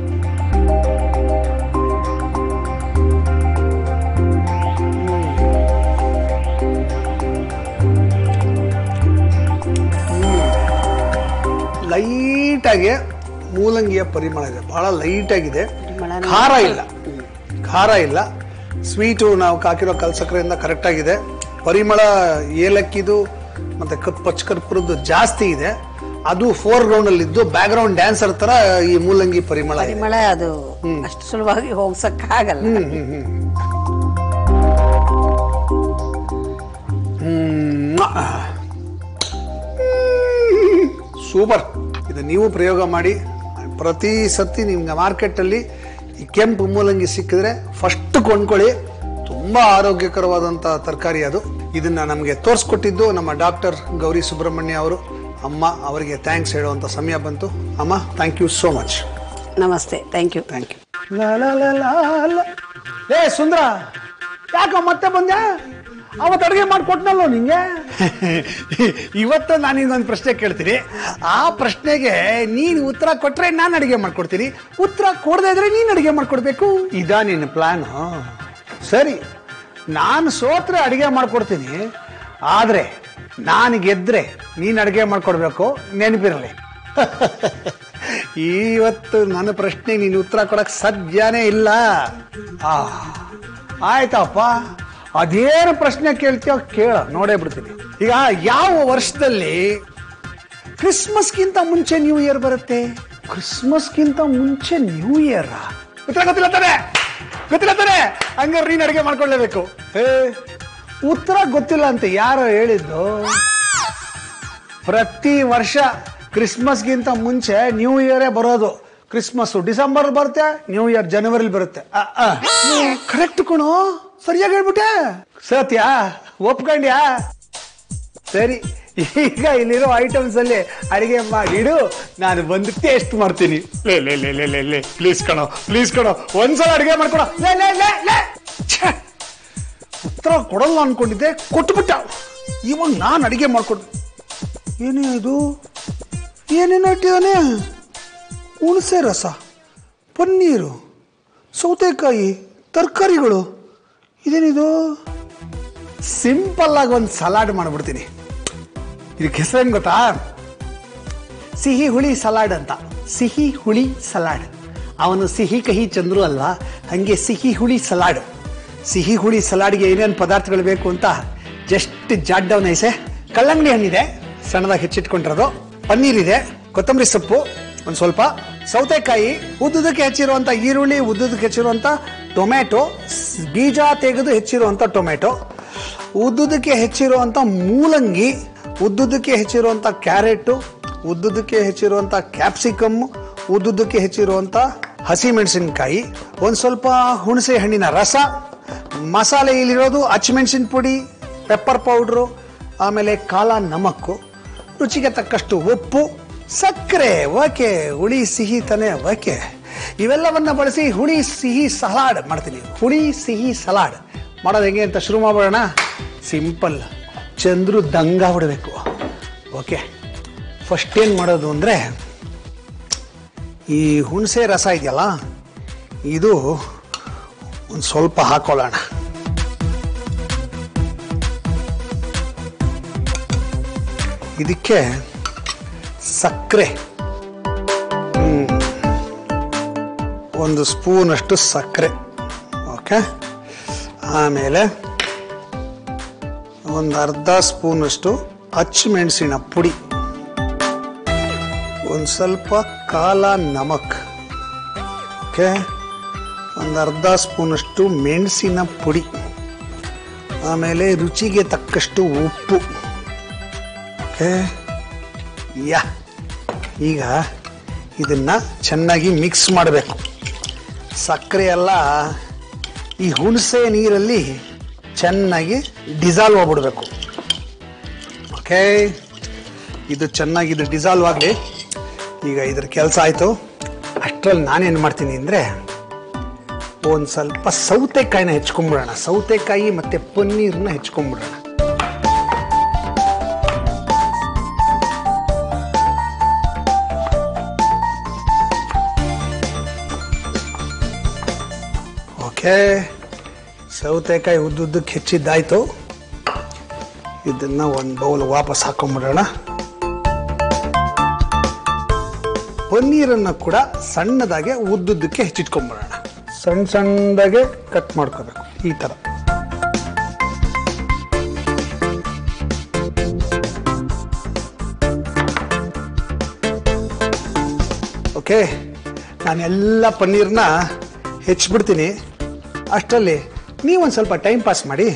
ಲೈಟಾಗಿ ಮೂಲಂಗಿಯ ಪರಿಮಳ ಇದೆ ಬಹಳ ಲೈಟಾಗಿದೆ ಪರಿಮಳನೇ ಖಾರ ಇಲ್ಲ ಖಾರ ಇಲ್ಲ ಸ್ವೀಟು ನಾವು ಹಾಕಿರೋ ಕಲ್ ಸಕ್ಕರೆಯಿಂದ ಕರೆಕ್ಟ್ ಆಗಿದೆ ಪರಿಮಳ ಏಲಕ್ಕಿದು ಮತ್ತೆ ಕ- ಪಚ್ಕರ್ಪುರದ್ದು ಜಾಸ್ತಿ ಇದೆ ಅದು ಫೋರ್ ಗ್ರೌಂಡ್ ಅಲ್ಲಿ ಇದ್ದು ಬ್ಯಾಕ್ ಗ್ರೌಂಡ್ ಡ್ಯಾನ್ಸರ್ ತರ ಈ ಮೂಲಂಗಿ ಪರಿಮಳ ಇದೆ. ಪರಿಮಳ ಅದು ಅಷ್ಟು ಸುಲಭವಾಗಿ ಹೋಗ್ಸಕ್ಕಾಗಲ್ಲ ಹ್ಮ್. ಸೂಪರ್ ಇದು ನೀವು ಪ್ರಯೋಗ ಮಾಡಿ ಪ್ರತಿ ಸತಿ ನಿಮ್ಗೆ ಮಾರ್ಕೆಟಲ್ಲಿ ಈ ಕೆಂಪು ಮೂಲಂಗಿ ಸಿಕ್ಕಿದ್ರೆ ಫಸ್ಟ್ ಕೊಂಡ್ಕೊಳ್ಳಿ ತುಂಬಾ ಆರೋಗ್ಯಕರವಾದಂಥ ತರಕಾರಿ ಅದು ಇದನ್ನ ನಮಗೆ ತೋರಿಸ್ಕೊಟ್ಟಿದ್ದು ನಮ್ಮ ಡಾಕ್ಟರ್ ಗೌರಿ ಸುಬ್ರಹ್ಮಣ್ಯ ಅವರು ಅಮ್ಮ ಅವರಿಗೆ ಥ್ಯಾಂಕ್ಸ್ ಹೇಳುವಂಥ ಸಮಯ ಬಂತು ಅಮ್ಮ ಥ್ಯಾಂಕ್ ಯು ಸೋ ಮಚ್ ನಮಸ್ತೆ ಥ್ಯಾಂಕ್ ಯು ಥ್ಯಾಂಕ್ ಯು ಏ ಸುಂದರ ಯಾಕ ಮತ್ತೆ ಬಂದ್ಯಾ ಅವತ್ತು ಅಡುಗೆ ಮಾಡಿಕೊಟ್ನಲ್ಲೋ ನಿಂಗೆ ಇವತ್ತು ನಾನು ಇನ್ನೊಂದು ಪ್ರಶ್ನೆ ಕೇಳ್ತೀನಿ ಆ ಪ್ರಶ್ನೆಗೆ ನೀನು ಉತ್ತರ ಕೊಟ್ರೆ ನಾನು ಅಡುಗೆ ಮಾಡ್ಕೊಡ್ತೀನಿ ಉತ್ತರ ಕೊಡದೇ ಇದ್ರೆ ನೀನು ಅಡುಗೆ ಮಾಡ್ಕೊಡ್ಬೇಕು ಇದಾ ನಿನ್ನ ಪ್ಲಾನ್ ಸರಿ ನಾನು ಸೋತ್ರೆ ಅಡುಗೆ ಮಾಡ್ಕೊಡ್ತೀನಿ ಆದ್ರೆ ನಾನು ಗೆದ್ರೆ ನೀನು ಅಡುಗೆ ಮಾಡ್ಕೊಡ್ಬೇಕು ನೆನಪಿರಲಿ ಇವತ್ತು ನನ್ನ ಪ್ರಶ್ನೆ ನೀನು ಉತ್ತರ ಕೊಡಕ್ ಸಾಧ್ಯನೇ ಇಲ್ಲ ಆ ಆಯ್ತಪ್ಪ ಅದೇನು ಪ್ರಶ್ನೆ ಕೇಳ್ತೀಯೋ ಕೇಳ ನೋಡೇ ಬಿಡ್ತೀನಿ ಈಗ ಯಾವ ವರ್ಷದಲ್ಲಿ ಕ್ರಿಸ್ಮಸ್ಗಿಂತ ಮುಂಚೆ ನ್ಯೂ ಇಯರ್ ಬರುತ್ತೆ ಕ್ರಿಸ್ಮಸ್ಗಿಂತ ಮುಂಚೆ ನ್ಯೂ ಇಯರ್ ಉತ್ತರ ಗೊತ್ತಿಲ್ಲ ತಾನೆ ಗೊತ್ತಿಲ್ಲ ತಾನೆ ಹಂಗಾರೆ ನೀನು ಅಡುಗೆ ಮಾಡ್ಕೊಳ್ಳೇಬೇಕು ಏ ಉತ್ತರ ಗೊತ್ತಿಲ್ಲ ಅಂತ ಯಾರೋ ಹೇಳಿದ್ದು ಪ್ರತಿ ವರ್ಷ ಕ್ರಿಸ್ಮಸ್ಗಿಂತ ಮುಂಚೆ ನ್ಯೂ ಇಯರೇ ಬರೋದು ಕ್ರಿಸ್ಮಸ್ ಡಿಸೆಂಬರ್ ಬರುತ್ತೆ ನ್ಯೂ ಇಯರ್ ಜನವರಿಲಿ ಬರುತ್ತೆ ಕರೆಕ್ಟ್ ಕಣೋ ಸರಿಯಾಗಿ ಹೇಳ್ಬಿಟ್ಟೆ ಸತ್ಯ ಒಪ್ಕೊಂಡ್ಯಾ ಸರಿ ಈಗ ಇಲ್ಲಿರೋ ಐಟಮ್ಸ್ ಅಲ್ಲಿ ಅಡಿಗೆ ಮಾಡಿಡು ನಾನು ಬಂದು ಟೇಸ್ಟ್ ಮಾಡ್ತೀನಿ ಲೇ ಲೇ ಲೇ ಲೇ ಲೇ ಲೇ ಪ್ಲೀಸ್ ಕಣೋ ಪ್ಲೀಸ್ ಕಣೋ ಒಂದ್ಸಲ ಅಡಿಗೆ ಮಾಡ್ಕೊಡೋ ಲೇ ಲೇ ಲೇ ಲೇ ಛೆ! ಉತ್ತರ ಕೊಡಲ್ಲ ಅನ್ಕೊಂಡಿದ್ದೆ ಕೊಟ್ಬಿಟ್ಟ ಇವಾಗ ನಾನು ಅಡಿಗೆ ಮಾಡ್ಕೊಡ್ ಏನೇ ಇದು ಏನೇನು ಇಟ್ಟಿದ್ದಾನೆ ಹುಣಸೆ ರಸ ಪನ್ನೀರು ಸೌತೆಕಾಯಿ ತರಕಾರಿಗಳು ಇದೇನಿದು ಸಿಂಪಲ್ ಆಗಿ ಒಂದು ಸಲಾಡ್ ಮಾಡ್ಬಿಡ್ತೀನಿ ಇದಕ್ಕೆ ಹೆಸರೇನು ಗೊತ್ತಾ ಸಿಹಿ ಹುಳಿ ಸಲಾಡ್ ಅಂತ ಸಿಹಿ ಹುಳಿ ಸಲಾಡ್ ಅವನು ಸಿಹಿ ಕಹಿ ಚಂದ್ರು ಅಲ್ವಾ ಹಂಗೆ ಸಿಹಿ ಹುಳಿ ಸಲಾಡ್ ಸಿಹಿ ಹುಳಿ ಸಲಾಡ್ಗೆ ಏನೇನು ಪದಾರ್ಥಗಳು ಬೇಕು ಅಂತ ಜಸ್ಟ್ ಜಾಡ್ ಡೌನ್ ಐಸೆ ಕಲ್ಲಂಗಡಿ ಹಣ್ಣಿದೆ ಸಣ್ಣದಾಗಿ ಹೆಚ್ಚಿಟ್ಕೊಂಡಿರೋದು ಪನ್ನೀರ್ ಇದೆ ಕೊತ್ತಂಬರಿ ಸೊಪ್ಪು ಒಂದು ಸ್ವಲ್ಪ ಸೌತೆಕಾಯಿ ಉದ್ದುದಕ್ಕೆ ಹೆಚ್ಚಿರುವಂಥ ಈರುಳ್ಳಿ ಉದ್ದುದಕ್ಕೆ ಹೆಚ್ಚಿರುವಂಥ ಟೊಮ್ಯಾಟೊ ಸ್- ಬೀಜ ತೆಗೆದು ಹೆಚ್ಚಿರುವಂಥ ಟೊಮ್ಯಾಟೊ ಉದ್ದುದಕ್ಕೆ ಹೆಚ್ಚಿರುವಂಥ ಮೂಲಂಗಿ ಉದ್ದುದಕ್ಕೆ ಹೆಚ್ಚಿರುವಂಥ ಕ್ಯಾರೆಟು ಉದ್ದುದಕ್ಕೆ ಹೆಚ್ಚಿರುವಂಥ ಕ್ಯಾಪ್ಸಿಕಮ್ ಉದ್ದುದಕ್ಕೆ ಹೆಚ್ಚಿರುವಂಥ ಹಸಿಮೆಣಸಿನಕಾಯಿ ಒಂದು ಸ್ವಲ್ಪ ಹುಣಸೆ ಹಣ್ಣಿನ ರಸ ಮಸಾಲೆ ಇಲ್ಲಿರೋದು ಹಚ್ಮೆಣಸಿನ ಪುಡಿ ಪೆಪ್ಪರ್ ಪೌಡ್ರು ಆಮೇಲೆ ಕಾಲ ನಮಕ್ಕು ರುಚಿಗೆ ತಕ್ಕಷ್ಟು ಉಪ್ಪು ಸಕ್ಕರೆ ಓಕೆ ಹುಳಿ ಸಿಹಿ ತಾನೆ ಓಕೆ ಇವೆಲ್ಲವನ್ನ ಬಳಸಿ ಹುಳಿ ಸಿಹಿ ಸಲಾಡ್ ಮಾಡ್ತೀನಿ ಹುಳಿ ಸಿಹಿ ಸಲಾಡ್ ಮಾಡೋದು ಹೆಂಗೆ ಅಂತ ಶುರು ಮಾಡೋಣ ಸಿಂಪಲ್ ಚಂದ್ರು ದಂಗ ಬಿಡಬೇಕು ಓಕೆ ಫಸ್ಟ್ ಏನು ಮಾಡೋದು ಅಂದರೆ ಈ ಹುಣಸೆ ರಸ ಇದೆಯಲ್ಲ ಇದು ಒಂದು ಸ್ವಲ್ಪ ಹಾಕೊಳ್ಳೋಣ ಇದಕ್ಕೆ ಸಕ್ಕರೆ ಹ್ಮ್. ಒಂದು ಸ್ಪೂನಷ್ಟು ಸಕ್ಕರೆ ಓಕೆ ಆಮೇಲೆ ಒಂದು ಅರ್ಧ ಸ್ಪೂನಷ್ಟು ಹಚ್ಚಿಮೆಣಸಿನ ಪುಡಿ ಒಂದು ಸ್ವಲ್ಪ ಕಾಲ ನಮಕ್ ಓಕೆ ಒಂದು ಅರ್ಧ ಸ್ಪೂನಷ್ಟು ಮೆಣಸಿನ ಪುಡಿ ಆಮೇಲೆ ರುಚಿಗೆ ತಕ್ಕಷ್ಟು ಉಪ್ಪು ಓಕೆ ಯಾ ಈಗ ಇದನ್ನ ಚೆನ್ನಾಗಿ ಮಿಕ್ಸ್ ಮಾಡಬೇಕು ಸಕ್ಕರೆ ಎಲ್ಲ ಈ ಹುಣಸೆ ನೀರಲ್ಲಿ ಚೆನ್ನಾಗಿ ಡಿಸಾಲ್ವ್ ಆಗ್ಬಿಡ್ಬೇಕು ಓಕೆ ಇದು ಚೆನ್ನಾಗಿ ಇದು ಡಿಸಾಲ್ವ್ ಆಗಲಿ ಈಗ ಇದ್ರ ಕೆಲಸ ಆಯಿತು ಅಷ್ಟರಲ್ಲಿ ನಾನೇನು ಮಾಡ್ತೀನಿ ಅಂದರೆ ಒಂದು ಸ್ವಲ್ಪ ಸೌತೆಕಾಯಿನ ಹೆಚ್ಕೊಂಡ್ಬಿಡೋಣ ಸೌತೆಕಾಯಿ ಮತ್ತು ಪನ್ನೀರನ್ನ ಹೆಚ್ಕೊಂಡ್ಬಿಡೋಣ ಓಕೆ ಸೌತೆಕಾಯಿ ಉದ್ದುದ್ದಕ್ಕೆ ಹೆಚ್ಚಿದ್ದಾಯ್ತು ಇದನ್ನ ಒಂದು ಬೌಲ್ ವಾಪಸ್ ಹಾಕೊಂಡ್ಬಿಡೋಣ ಪನ್ನೀರನ್ನು ಕೂಡ ಸಣ್ಣದಾಗೆ ಉದ್ದುದ್ದಕ್ಕೆ ಹೆಚ್ಚಿಟ್ಕೊಂಡ್ಬಿಡೋಣ ಸಣ್ಣ ಸಣ್ಣದಾಗೆ ಕಟ್ ಮಾಡ್ಕೋಬೇಕು ಈ ಥರ ಓಕೆ ನಾನೆಲ್ಲ ಪನ್ನೀರ್ನ ಹೆಚ್ಚಿಬಿಡ್ತೀನಿ ಅಷ್ಟರಲ್ಲಿ ನೀವೊಂದು ಸ್ವಲ್ಪ ಟೈಮ್ ಪಾಸ್ ಮಾಡಿ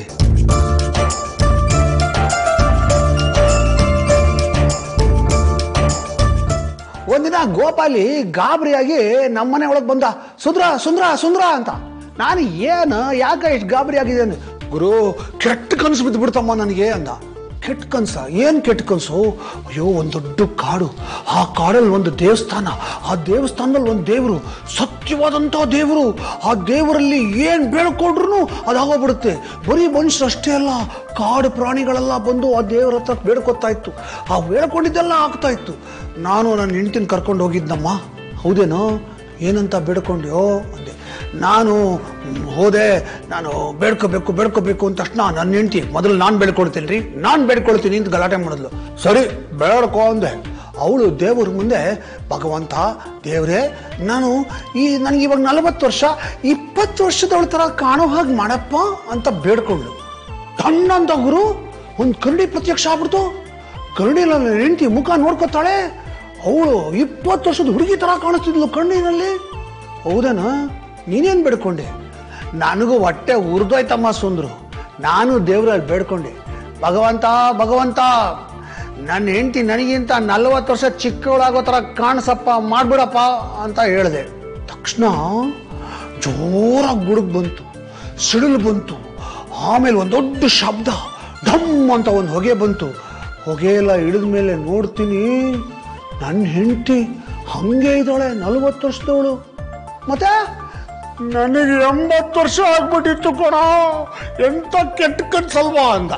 ಒಂದಿನ ಗೋಪಾಲಿ ಗಾಬರಿಯಾಗಿ ನಮ್ಮನೆ ಒಳಗೆ ಬಂದ ಸುಂದ್ರ ಸುಂದ್ರ ಸುಂದ್ರ ಅಂತ ನಾನು ಏನು ಯಾಕೆ ಇಷ್ಟು ಗಾಬರಿ ಆಗಿದೆ ಅಂದ್ರೆ ಗುರು ಕೆಟ್ಟ ಕನಸು ಬಿದ್ದು ಬಿಡ್ತಮ್ಮ ನನಗೆ ಅಂದ ಕೆಟ್ಟ ಕನಸ ಏನು ಕೆಟ್ಟ ಕನಸು ಅಯ್ಯೋ ಒಂದು ದೊಡ್ಡ ಕಾಡು ಆ ಕಾಡಲ್ಲಿ ಒಂದು ದೇವಸ್ಥಾನ ಆ ದೇವಸ್ಥಾನದಲ್ಲಿ ಒಂದು ದೇವರು ಸತ್ಯವಾದಂಥ ದೇವರು ಆ ದೇವರಲ್ಲಿ ಏನು ಬೇಡ್ಕೊಂಡ್ರು ಅದಾಗೋಗ್ಬಿಡುತ್ತೆ ಬರೀ ಮನುಷ್ಯರು ಅಷ್ಟೇ ಅಲ್ಲ ಕಾಡು ಪ್ರಾಣಿಗಳೆಲ್ಲ ಬಂದು ಆ ದೇವರ ಹತ್ರ ಬೇಡ್ಕೊತಾ ಇತ್ತು ಆ ಬೇಡ್ಕೊಂಡಿದ್ದೆಲ್ಲ ಆಗ್ತಾ ಇತ್ತು ನಾನು ನನ್ನ ಹೆಂಡ್ತಿನ ಕರ್ಕೊಂಡು ಹೋಗಿದ್ನಮ್ಮ ಹೌದೇನೋ ಏನಂತ ಬೇಡ್ಕೊಂಡ್ಯೋ ಅಂದೆ ನಾನು ಹೋದೆ ನಾನು ಬೇಡ್ಕೋಬೇಕು ಬೇಡ್ಕೋಬೇಕು ಅಂತ ತಕ್ಷಣ ನನ್ನ ಹೆಂಡ್ತಿ ಮೊದಲು ನಾನು ಬೇಡ್ಕೊಳ್ತೀನಿ ರೀ ನಾನು ಬೇಡ್ಕೊಳ್ತೀನಿ ಅಂತ ಗಲಾಟೆ ಮಾಡಿದ್ಲು ಸರಿ ಬೇಡ್ಕೊ ಅಂದೆ ಅವಳು ದೇವ್ರ ಮುಂದೆ ಭಗವಂತ ದೇವ್ರೇ ನಾನು ಈ ನನಗೆ ಇವಾಗ ನಲವತ್ತು ವರ್ಷ ಇಪ್ಪತ್ತು ವರ್ಷದವಳ ಥರ ಕಾಣೋ ಹಾಗೆ ಮಾಡಪ್ಪ ಅಂತ ಬೇಡ್ಕೊಂಡ್ಳು ತಣ್ಣಂತ ಗುರು ಒಂದು ಕರಡಿ ಪ್ರತ್ಯಕ್ಷ ಆಗ್ಬಿಡ್ತು ಕರಡಿನಲ್ಲಿ ನನ್ನ ಹೆಂಡತಿ ಮುಖ ನೋಡ್ಕೊತಾಳೆ ಅವಳು ಇಪ್ಪತ್ತು ವರ್ಷದ ಹುಡುಗಿ ತರ ಕಾಣಿಸ್ತಿದ್ಲು ಕಣ್ಣಿನಲ್ಲಿ ಹೌದನ ನೀನೇನ್ ಬೇಡ್ಕೊಂಡೆ ನನಗೂ ಹೊಟ್ಟೆ ಉರ್ದೋಯ್ತಮ್ಮ ಸುಂದ್ರು ನಾನು ದೇವ್ರಲ್ಲಿ ಬೇಡ್ಕೊಂಡೆ ಭಗವಂತ ಭಗವಂತ ನನ್ನ ಹೆಂಡತಿ ನನಗಿಂತ ನಲ್ವತ್ತು ವರ್ಷ ಚಿಕ್ಕವಳಾಗೋ ಥರ ಕಾಣಿಸಪ್ಪ ಮಾಡ್ಬಿಡಪ್ಪ ಅಂತ ಹೇಳಿದೆ ತಕ್ಷಣ ಜೋರಾಗಿ ಗುಡುಗ್ ಬಂತು ಸಿಡಿಲು ಬಂತು ಆಮೇಲೆ ಒಂದು ದೊಡ್ಡ ಶಬ್ದ ಢಮ್ ಅಂತ ಒಂದು ಹೊಗೆ ಬಂತು ಹೊಗೆ ಎಲ್ಲ ಇಳಿದ ಮೇಲೆ ನೋಡ್ತೀನಿ ನನ್ನ ಹೆಂಡತಿ ಹಂಗೆ ಇದ್ದಾಳೆ ನಲ್ವತ್ತು ವರ್ಷದವಳು ಮತ್ತೆ ನನಗೆ ಎಂಬತ್ತು ವರ್ಷ ಆಗ್ಬಿಟ್ಟಿತ್ತು ಕಣ ಎಂತ ಕೆಟ್ಟ ಕನ್ಸಲ್ವಾ ಅಂದ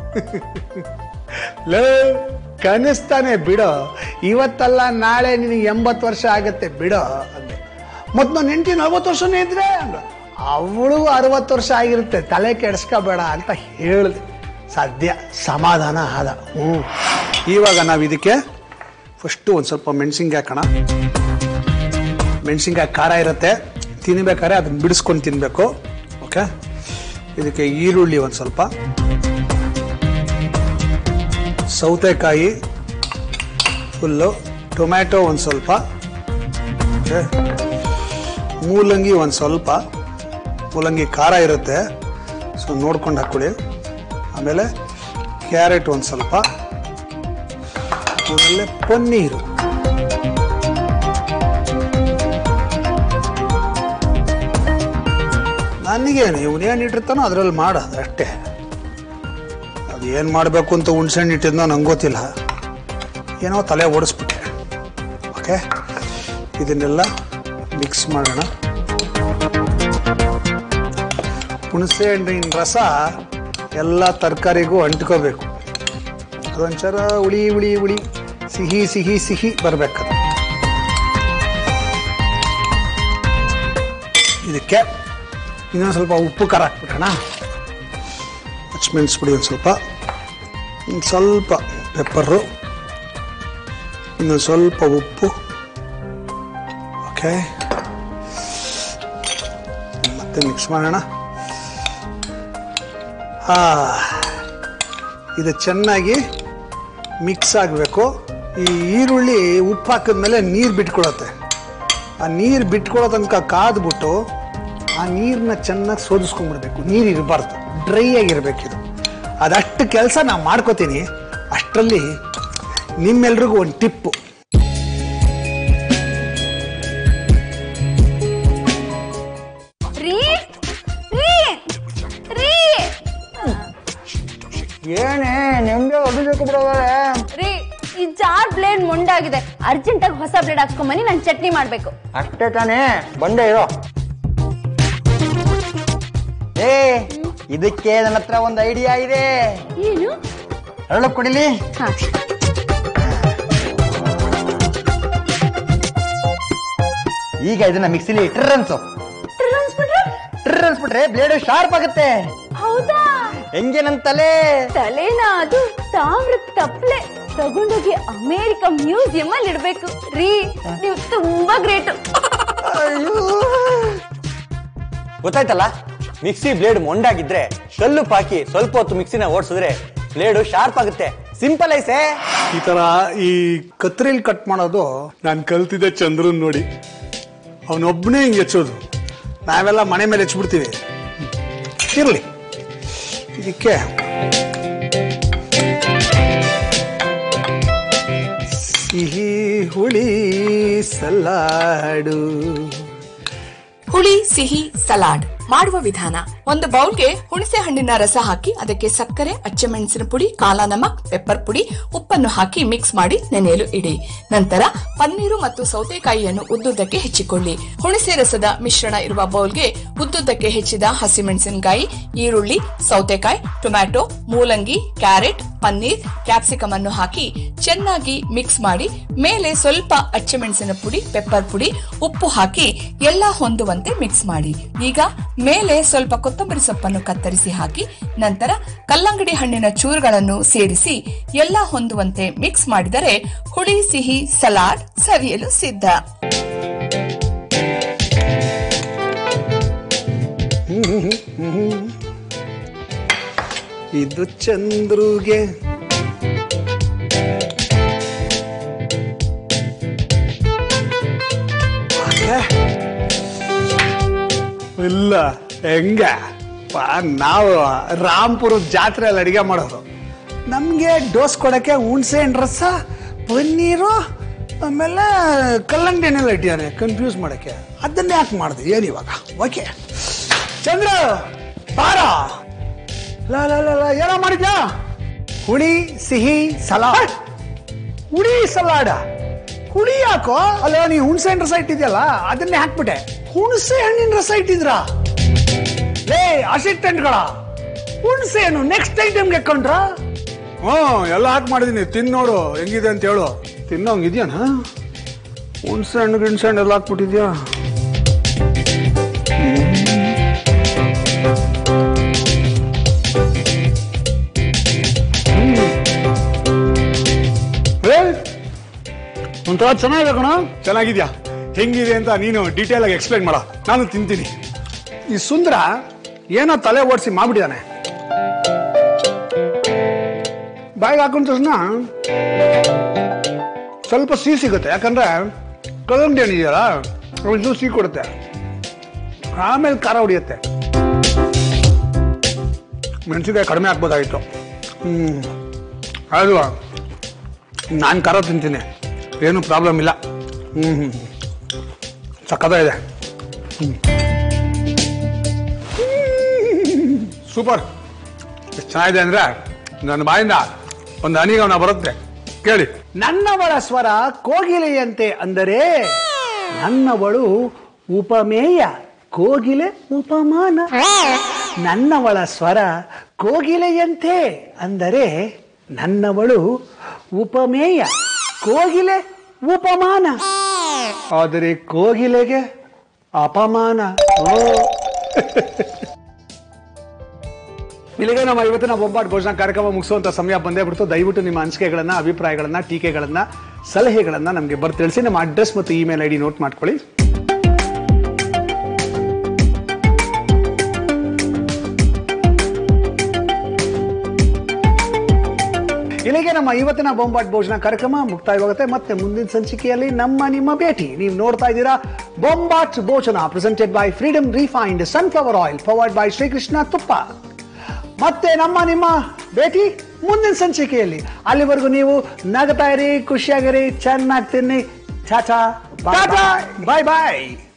ಲೇ ಕನಿಸ್ತಾನೆ ಬಿಡೋ ಇವತ್ತಲ್ಲ ನಾಳೆ ನಿನಗೆ ಎಂಬತ್ತು ವರ್ಷ ಆಗತ್ತೆ ಬಿಡೋ ಅಂದೆ ಮತ್ತು ನನ್ನ ಹೆಂಡತಿ ನಲ್ವತ್ತು ವರ್ಷನೇ ಇದ್ರೆ ಅಂದ ಅವಳು ಅರವತ್ತು ವರ್ಷ ಆಗಿರುತ್ತೆ ತಲೆ ಕೆಡಿಸ್ಕೋಬೇಡ ಅಂತ ಹೇಳಿದೆ ಸದ್ಯ ಸಮಾಧಾನ ಆದ ಹ್ಞೂ ಇವಾಗ ನಾವು ಇದಕ್ಕೆ ಫಸ್ಟು ಒಂದು ಸ್ವಲ್ಪ ಮೆಣಸಿನ್ಕಾಯಿ ಕಣ ಮೆಣಸಿನ್ಕಾಯಿ ಖಾರ ಇರುತ್ತೆ ತಿನ್ಬೇಕಾದ್ರೆ ಅದನ್ನ ಬಿಡಿಸ್ಕೊಂಡು ತಿನ್ನಬೇಕು ಓಕೆ ಇದಕ್ಕೆ ಈರುಳ್ಳಿ ಒಂದು ಸ್ವಲ್ಪ ಸೌತೆಕಾಯಿ ಫುಲ್ಲು ಟೊಮ್ಯಾಟೊ ಒಂದು ಸ್ವಲ್ಪ ಓಕೆ ಮೂಲಂಗಿ ಒಂದು ಸ್ವಲ್ಪ ಮೂಲಂಗಿ ಖಾರ ಇರುತ್ತೆ ಸೊ ನೋಡ್ಕೊಂಡು ಹಾಕ್ಕೊಳ್ಳಿ ಆಮೇಲೆ ಕ್ಯಾರೆಟ್ ಒಂದು ಸ್ವಲ್ಪ ಆಮೇಲೆ ಪನ್ನೀರು ನನಗೇನು ಇವನೇನು ಇಟ್ಟಿರ್ತಾನೋ ಅದರಲ್ಲಿ ಮಾಡೋದು ಅಷ್ಟೇ ಅದು ಏನು ಮಾಡಬೇಕು ಅಂತ ಹುಣ್ಸೆಹಣ್ಣು ಇಟ್ಟಿದ್ನೋ ನಂಗೆ ಗೊತ್ತಿಲ್ಲ ಏನೋ ತಲೆ ಓಡಿಸ್ಬಿಟ್ಟೆ ಓಕೆ ಇದನ್ನೆಲ್ಲ ಮಿಕ್ಸ್ ಮಾಡೋಣ ಹುಣಸೆ ಹಣ್ಣಿನ ರಸ ಎಲ್ಲ ತರಕಾರಿಗೂ ಅಂಟ್ಕೋಬೇಕು ಅದೊಂಚರ ಹುಳಿ ಹುಳಿ ಹುಳಿ ಸಿಹಿ ಸಿಹಿ ಸಿಹಿ ಬರಬೇಕು ಇದಕ್ಕೆ ಇನ್ನೊಂದು ಸ್ವಲ್ಪ ಉಪ್ಪು ಖಾರ ಹಾಕ್ಬಿಟ್ಟಣ ಹಚ್ಮೆಣಸು ಪುಡಿ ಒಂದು ಸ್ವಲ್ಪ ಒಂದು ಸ್ವಲ್ಪ ಪೆಪ್ಪರು ಇನ್ನೊಂದು ಸ್ವಲ್ಪ ಉಪ್ಪು ಓಕೆ ಮತ್ತೆ ಮಿಕ್ಸ್ ಮಾಡೋಣ ಹಾ ಇದು ಚೆನ್ನಾಗಿ ಮಿಕ್ಸ್ ಆಗಬೇಕು ಈ ಈರುಳ್ಳಿ ಉಪ್ಪು ಹಾಕಿದ್ಮೇಲೆ ನೀರು ಬಿಟ್ಕೊಳತ್ತೆ ಆ ನೀರು ಬಿಟ್ಕೊಳ್ಳೋ ತನಕ ಕಾದ್ಬಿಟ್ಟು ಆ ನೀರನ್ನ ಚೆನ್ನಾಗಿ ಸೋದಿಸ್ಕೊಂಡ್ಬಿಡ್ಬೇಕು ನೀರು ಇರಬಾರ್ದು ಡ್ರೈ ಆಗಿರ್ಬೇಕಿದು ಅದಷ್ಟು ಕೆಲಸ ನಾನು ಮಾಡ್ಕೋತೀನಿ ಅಷ್ಟರಲ್ಲಿ ನಿಮ್ಮೆಲ್ರಿಗೂ ಒಂದು ಟಿಪ್ಪು ರೀ ರೀ ರೀ ಏನೇ ನಿಮ್ಗೆ ಹೊಡಿಬೇಕು ಬಿಡೋದಾರೆ ರೀ ಈ ಜಾರ್ ಬ್ಲೇಡ್ ಮೊಂಡಾಗಿದೆ ಅರ್ಜೆಂಟ್ ಆಗಿ ಹೊಸ ಬ್ಲೇಡ್ ಹಾಕ್ಸ್ಕೊಂಬನ್ನಿ ನಾನು ಚಟ್ನಿ ಮಾಡ್ಬೇಕು ಅಷ್ಟೇ ತಾನೇ ಬಂದೆ ಇರೋ ಏ ಇದಕ್ಕೆ ನನ್ನ ಹತ್ರ ಒಂದು ಐಡಿಯಾ ಇದೆ ಏನು ಅರಳು ಕುಡಿಲಿ ಹಾ ಈಗ ಇದನ್ನ ಮಿಕ್ಸಿಲಿ ಟ್ರ್ ಅನ್ಸು ಅನ್ಸ್ಬಿಟ್ರೆ ಟ್ರ್ ಅನ್ಸ್ಬಿಟ್ರೆ ಬ್ಲೇಡ್ ಶಾರ್ಪ್ ಆಗುತ್ತೆ ಹೌದಾ ಹೆಂಗೆ ನನ್ ತಲೆ ತಲೆನಾ ಅದು ತಾಮ್ರ ತಪ್ಲೆ ತಗೊಂಡೋಗಿ ಅಮೇರಿಕ ಮ್ಯೂಸಿಯಂ ಅಲ್ಲಿ ಇಡ್ಬೇಕು ರೀ ನೀವು ತುಂಬಾ ಗ್ರೇಟ್ ಗೊತ್ತಾಯ್ತಲ್ಲ ಮಿಕ್ಸಿ ಬ್ಲೇಡ್ ಮೊಂಡಾಗಿದ್ರೆ ಕಲ್ಲು ಹಾಕಿ ಸ್ವಲ್ಪ ಹೊತ್ತು ಮಿಕ್ಸಿನ ಓಡಿಸಿದ್ರೆ ಬ್ಲೇಡು ಶಾರ್ಪ್ ಆಗುತ್ತೆ ಸಿಂಪಲ್ ಐಸೆ ಈ ತರ ಈ ಕತ್ರಿಲಿ ಕಟ್ ಮಾಡೋದು ನಾನು ಕಲ್ತಿದ್ದೆ ಚಂದ್ರನ್ ನೋಡಿ ಅವನೊಬ್ಬನೇ ಹಿಂಗೆ ಹೆಚ್ಚೋದು ನಾವೆಲ್ಲ ಮನೆ ಮೇಲೆ ಹೆಚ್ಚಿಬಿಡ್ತೀವಿ ಇರಲಿ ಇದಕ್ಕೆ ಸಿಹಿ ಹುಳಿ ಸಲಾಡು ಹುಳಿ ಸಿಹಿ ಸಲಾಡ್ ಮಾಡುವ ವಿಧಾನ ಒಂದು ಬೌಲ್ಗೆ ಹುಣಸೆ ಹಣ್ಣಿನ ರಸ ಹಾಕಿ ಅದಕ್ಕೆ ಸಕ್ಕರೆ ಅಚ್ಚಮೆಣಸಿನ ಪುಡಿ ಕಾಲ ನಮಕ್ ಪೆಪ್ಪರ್ ಪುಡಿ ಉಪ್ಪನ್ನು ಹಾಕಿ ಮಿಕ್ಸ್ ಮಾಡಿ ನೆನೆಯಲು ಇಡಿ ನಂತರ ಪನ್ನೀರು ಮತ್ತು ಸೌತೆಕಾಯಿಯನ್ನು ಉದ್ದುದ್ದಕ್ಕೆ ಹೆಚ್ಚಿಕೊಳ್ಳಿ ಹುಣಸೆ ರಸದ ಮಿಶ್ರಣ ಇರುವ ಬೌಲ್ಗೆ ಉದ್ದುದ್ದಕ್ಕೆ ಹೆಚ್ಚಿದ ಹಸಿಮೆಣಸಿನಕಾಯಿ ಈರುಳ್ಳಿ ಸೌತೆಕಾಯಿ ಟೊಮ್ಯಾಟೊ ಮೂಲಂಗಿ ಕ್ಯಾರೆಟ್ ಪನ್ನೀರ್ ಕ್ಯಾಪ್ಸಿಕಮ್ ಅನ್ನು ಹಾಕಿ ಚೆನ್ನಾಗಿ ಮಿಕ್ಸ್ ಮಾಡಿ ಮೇಲೆ ಸ್ವಲ್ಪ ಅಚ್ಚಮೆಣಸಿನ ಪುಡಿ ಪೆಪ್ಪರ್ ಪುಡಿ ಉಪ್ಪು ಹಾಕಿ ಎಲ್ಲ ಹೊಂದುವಂತೆ ಮಿಕ್ಸ್ ಮಾಡಿ ಈಗ ಮೇಲೆ ಸ್ವಲ್ಪ ಕೊತ್ತಂಬರಿ ಸೊಪ್ಪನ್ನು ಕತ್ತರಿಸಿ ಹಾಕಿ ನಂತರ ಕಲ್ಲಂಗಡಿ ಹಣ್ಣಿನ ಚೂರುಗಳನ್ನು ಸೇರಿಸಿ ಎಲ್ಲ ಹೊಂದುವಂತೆ ಮಿಕ್ಸ್ ಮಾಡಿದರೆ ಹುಳಿ ಸಿಹಿ ಸಲಾಡ್ ಸವಿಯಲು ಸಿದ್ಧ ಇದು ಚಂದ್ರುಗೆ ಹಾಗೆ. ಇಲ್ಲ ಹೆಂಗ ಪಾ, ನಾವು ರಾಂಪುರದ ಜಾತ್ರೆಯಲ್ಲಿ ಅಡಿಗೆ ಮಾಡೋರು ನಮಗೆ ಡೋಸ್ ಕೊಡಕ್ಕೆ ಹುಣಸೆ ಹಣ್ಣು ರಸ ಪನ್ನೀರು ಆಮೇಲೆ ಕಲ್ಲಂಗಡಿ ಹಣ್ಣೆಲ್ಲ ಇಟ್ಟಿದ್ದಾನೆ ಕನ್ಫ್ಯೂಸ್ ಮಾಡಕ್ಕೆ ಅದನ್ನೇ ಯಾಕೆ ಮಾಡಿದೆ ಏನು ಇವಾಗ ಓಕೆ ಚಂದ್ರ ಬಾರ ಲಾ ಲಾ ಲಾ ಲಾ ಏನೋ ಮಾಡಿದ್ಯಾ ಹುಳಿ ಸಿಹಿ ಸಲಾಡ್ ಹುಳಿ ಸಲಾಡ ಹುಳಿ ಯಾಕೋ ಅಲ್ಲ ನೀ ಹುಣಸೆ ಹಣ್ಣು ರಸ ಇಟ್ಟಿದ್ಯಲ್ಲ ಅದನ್ನೇ ಹಾಕ್ಬಿಟ್ಟೆ ಹುಣಸೆ ಹಣ್ಣಿನ ರಸ ಇಟ್ಟಿದ್ರ ಲೇ ಅಸಿಸ್ಟೆಂಟ್ಗಳ ಹುಣಸೆ ಹಣ್ಣು ನೆಕ್ಸ್ಟ್ ಐಟಮ್ಗೆ ಕೊಂಡ್ರ ಹ್ಮ್ ಎಲ್ಲ ಹಾಕಿ ಮಾಡಿದೀನಿ ತಿನ್ ನೋಡು ಹೆಂಗಿದೆ ಅಂತ ಹೇಳು ತಿನ್ನೋಂಗ್ ಇದೆಯಾನ ಹುಣಸೆ ಹಣ್ಣು ಗಿಣಸೆ ಹಣ್ಣು ಎಲ್ಲ ಹಾಕ್ಬಿಟ್ಟಿದ್ಯಾ ಏ, ಒಂಥರ ಚೆನ್ನಾಗಿದೆ ಕಣ ಚೆನ್ನಾಗಿದ್ಯಾ ಹೆಂಗಿದೆ ಅಂತ ನೀನು ಡೀಟೇಲ್ ಆಗಿ ಎಕ್ಸ್ಪ್ಲೈನ್ ಮಾಡ ನಾನು ತಿಂತೀನಿ ಈ ಸುಂದರ ಏನೋ ತಲೆ ಓಡಿಸಿ ಮಾಡ್ಬಿಟ್ಟಿದ್ದಾನೆ ಬಾಯಿಗೆ ಹಾಕೊಂಡ ತಕ್ಷಣ ಸ್ವಲ್ಪ ಸಿಹಿ ಸಿಗುತ್ತೆ ಯಾಕಂದ್ರೆ ಕಲ್ಲಂಗಡಿ ಹಣ್ಣು ಇದೆಯಲ್ಲ ಇದು ಸಿಹಿ ಕೊಡುತ್ತೆ ಆಮೇಲೆ ಖಾರ ಹೊಡಿಯುತ್ತೆ ಮೆಣಸಿನ್ಕಾಯಿ ಕಡಿಮೆ ಹಾಕ್ಬೋದಾಗಿತ್ತು ಹ್ಮ್ ಅದು ನಾನು ಖಾರ ತಿಂತೀನಿ ಏನು ಪ್ರಾಬ್ಲಮ್ ಇಲ್ಲ ಹ್ಞೂ ಹ್ಞೂ ಸಕ್ಕತ್ತಾಗಿದೆ ಸೂಪರ್ ಎಷ್ಟು ಚೆನ್ನಾಗಿದೆ ಅಂದ್ರೆ ನನ್ನ ಬಾಯಿಂದ ಒಂದು ಹನಿಗವನ ಬರುತ್ತೆ ಕೇಳಿ ನನ್ನವಳ ಸ್ವರ ಕೋಗಿಲೆಯಂತೆ ಅಂದರೆ ನನ್ನವಳು ಉಪಮೇಯ ಕೋಗಿಲೆ ಉಪಮಾನ ನನ್ನವಳ ಸ್ವರ ಕೋಗಿಲೆಯಂತೆ ಅಂದರೆ ನನ್ನವಳು ಉಪಮೇಯ ಕೋಗಿಲೆ ಉಪಮಾನ ಆದರೆ ಕೋಗಿಲೆಗೆ ಅಪಮಾನ ಓ ಇಲ್ಲಿಗೆ ನಮ್ಮ ಇವತ್ತಿನ ಬೊಂಬಾಟ್ ಭೋಜನ ಕಾರ್ಯಕ್ರಮ ಮುಗಿಸುವಂತ ಸಮಯ ಬಂದೇ ಬಿಡ್ತು ದಯವಿಟ್ಟು ನಿಮ್ಮ ಅನಿಸಿಕೆಗಳನ್ನ ಅಭಿಪ್ರಾಯಗಳನ್ನ ಟೀಕೆಗಳನ್ನ ಸಲಹೆಗಳನ್ನ ನಮಗೆ ಬರ್ದು ತಿಳಿಸಿ ನಮ್ಮ ಅಡ್ರೆಸ್ ಮತ್ತು ಇಮೇಲ್ ಐ ಡಿ ನೋಟ್ ಮಾಡ್ಕೊಳ್ಳಿ ಇಲ್ಲಿಗೆ ನಮ್ಮ ಇವತ್ತಿನ ಬೊಂಬಾಟ್ ಭೋಜನ ಕಾರ್ಯಕ್ರಮ ಮುಕ್ತಾಯವಾಗುತ್ತೆ ಮತ್ತೆ ಮುಂದಿನ ಸಂಚಿಕೆಯಲ್ಲಿ ನಮ್ಮ ನಿಮ್ಮ ಭೇಟಿ ನೀವು ನೋಡ್ತಾ ಇದ್ದೀರಾ Bombat Bhojana presented by Freedom refined sunflower oil powered by Shrikrishna ತುಪ್ಪ ಮತ್ತೆ ನಮ್ಮ ನಿಮ್ಮ ಭೇಟಿ ಮುಂದಿನ ಸಂಚಿಕೆಯಲ್ಲಿ ಅಲ್ಲಿವರೆಗೂ ನೀವು ನಗತಾ ಇರಿ ಖುಷಿಯಾಗಿರಿ ಚೆನ್ನಾಗಿ ತಿನ್ನಿ ಚಾಚಾ ಬಾಯ್ ಬಾಯ್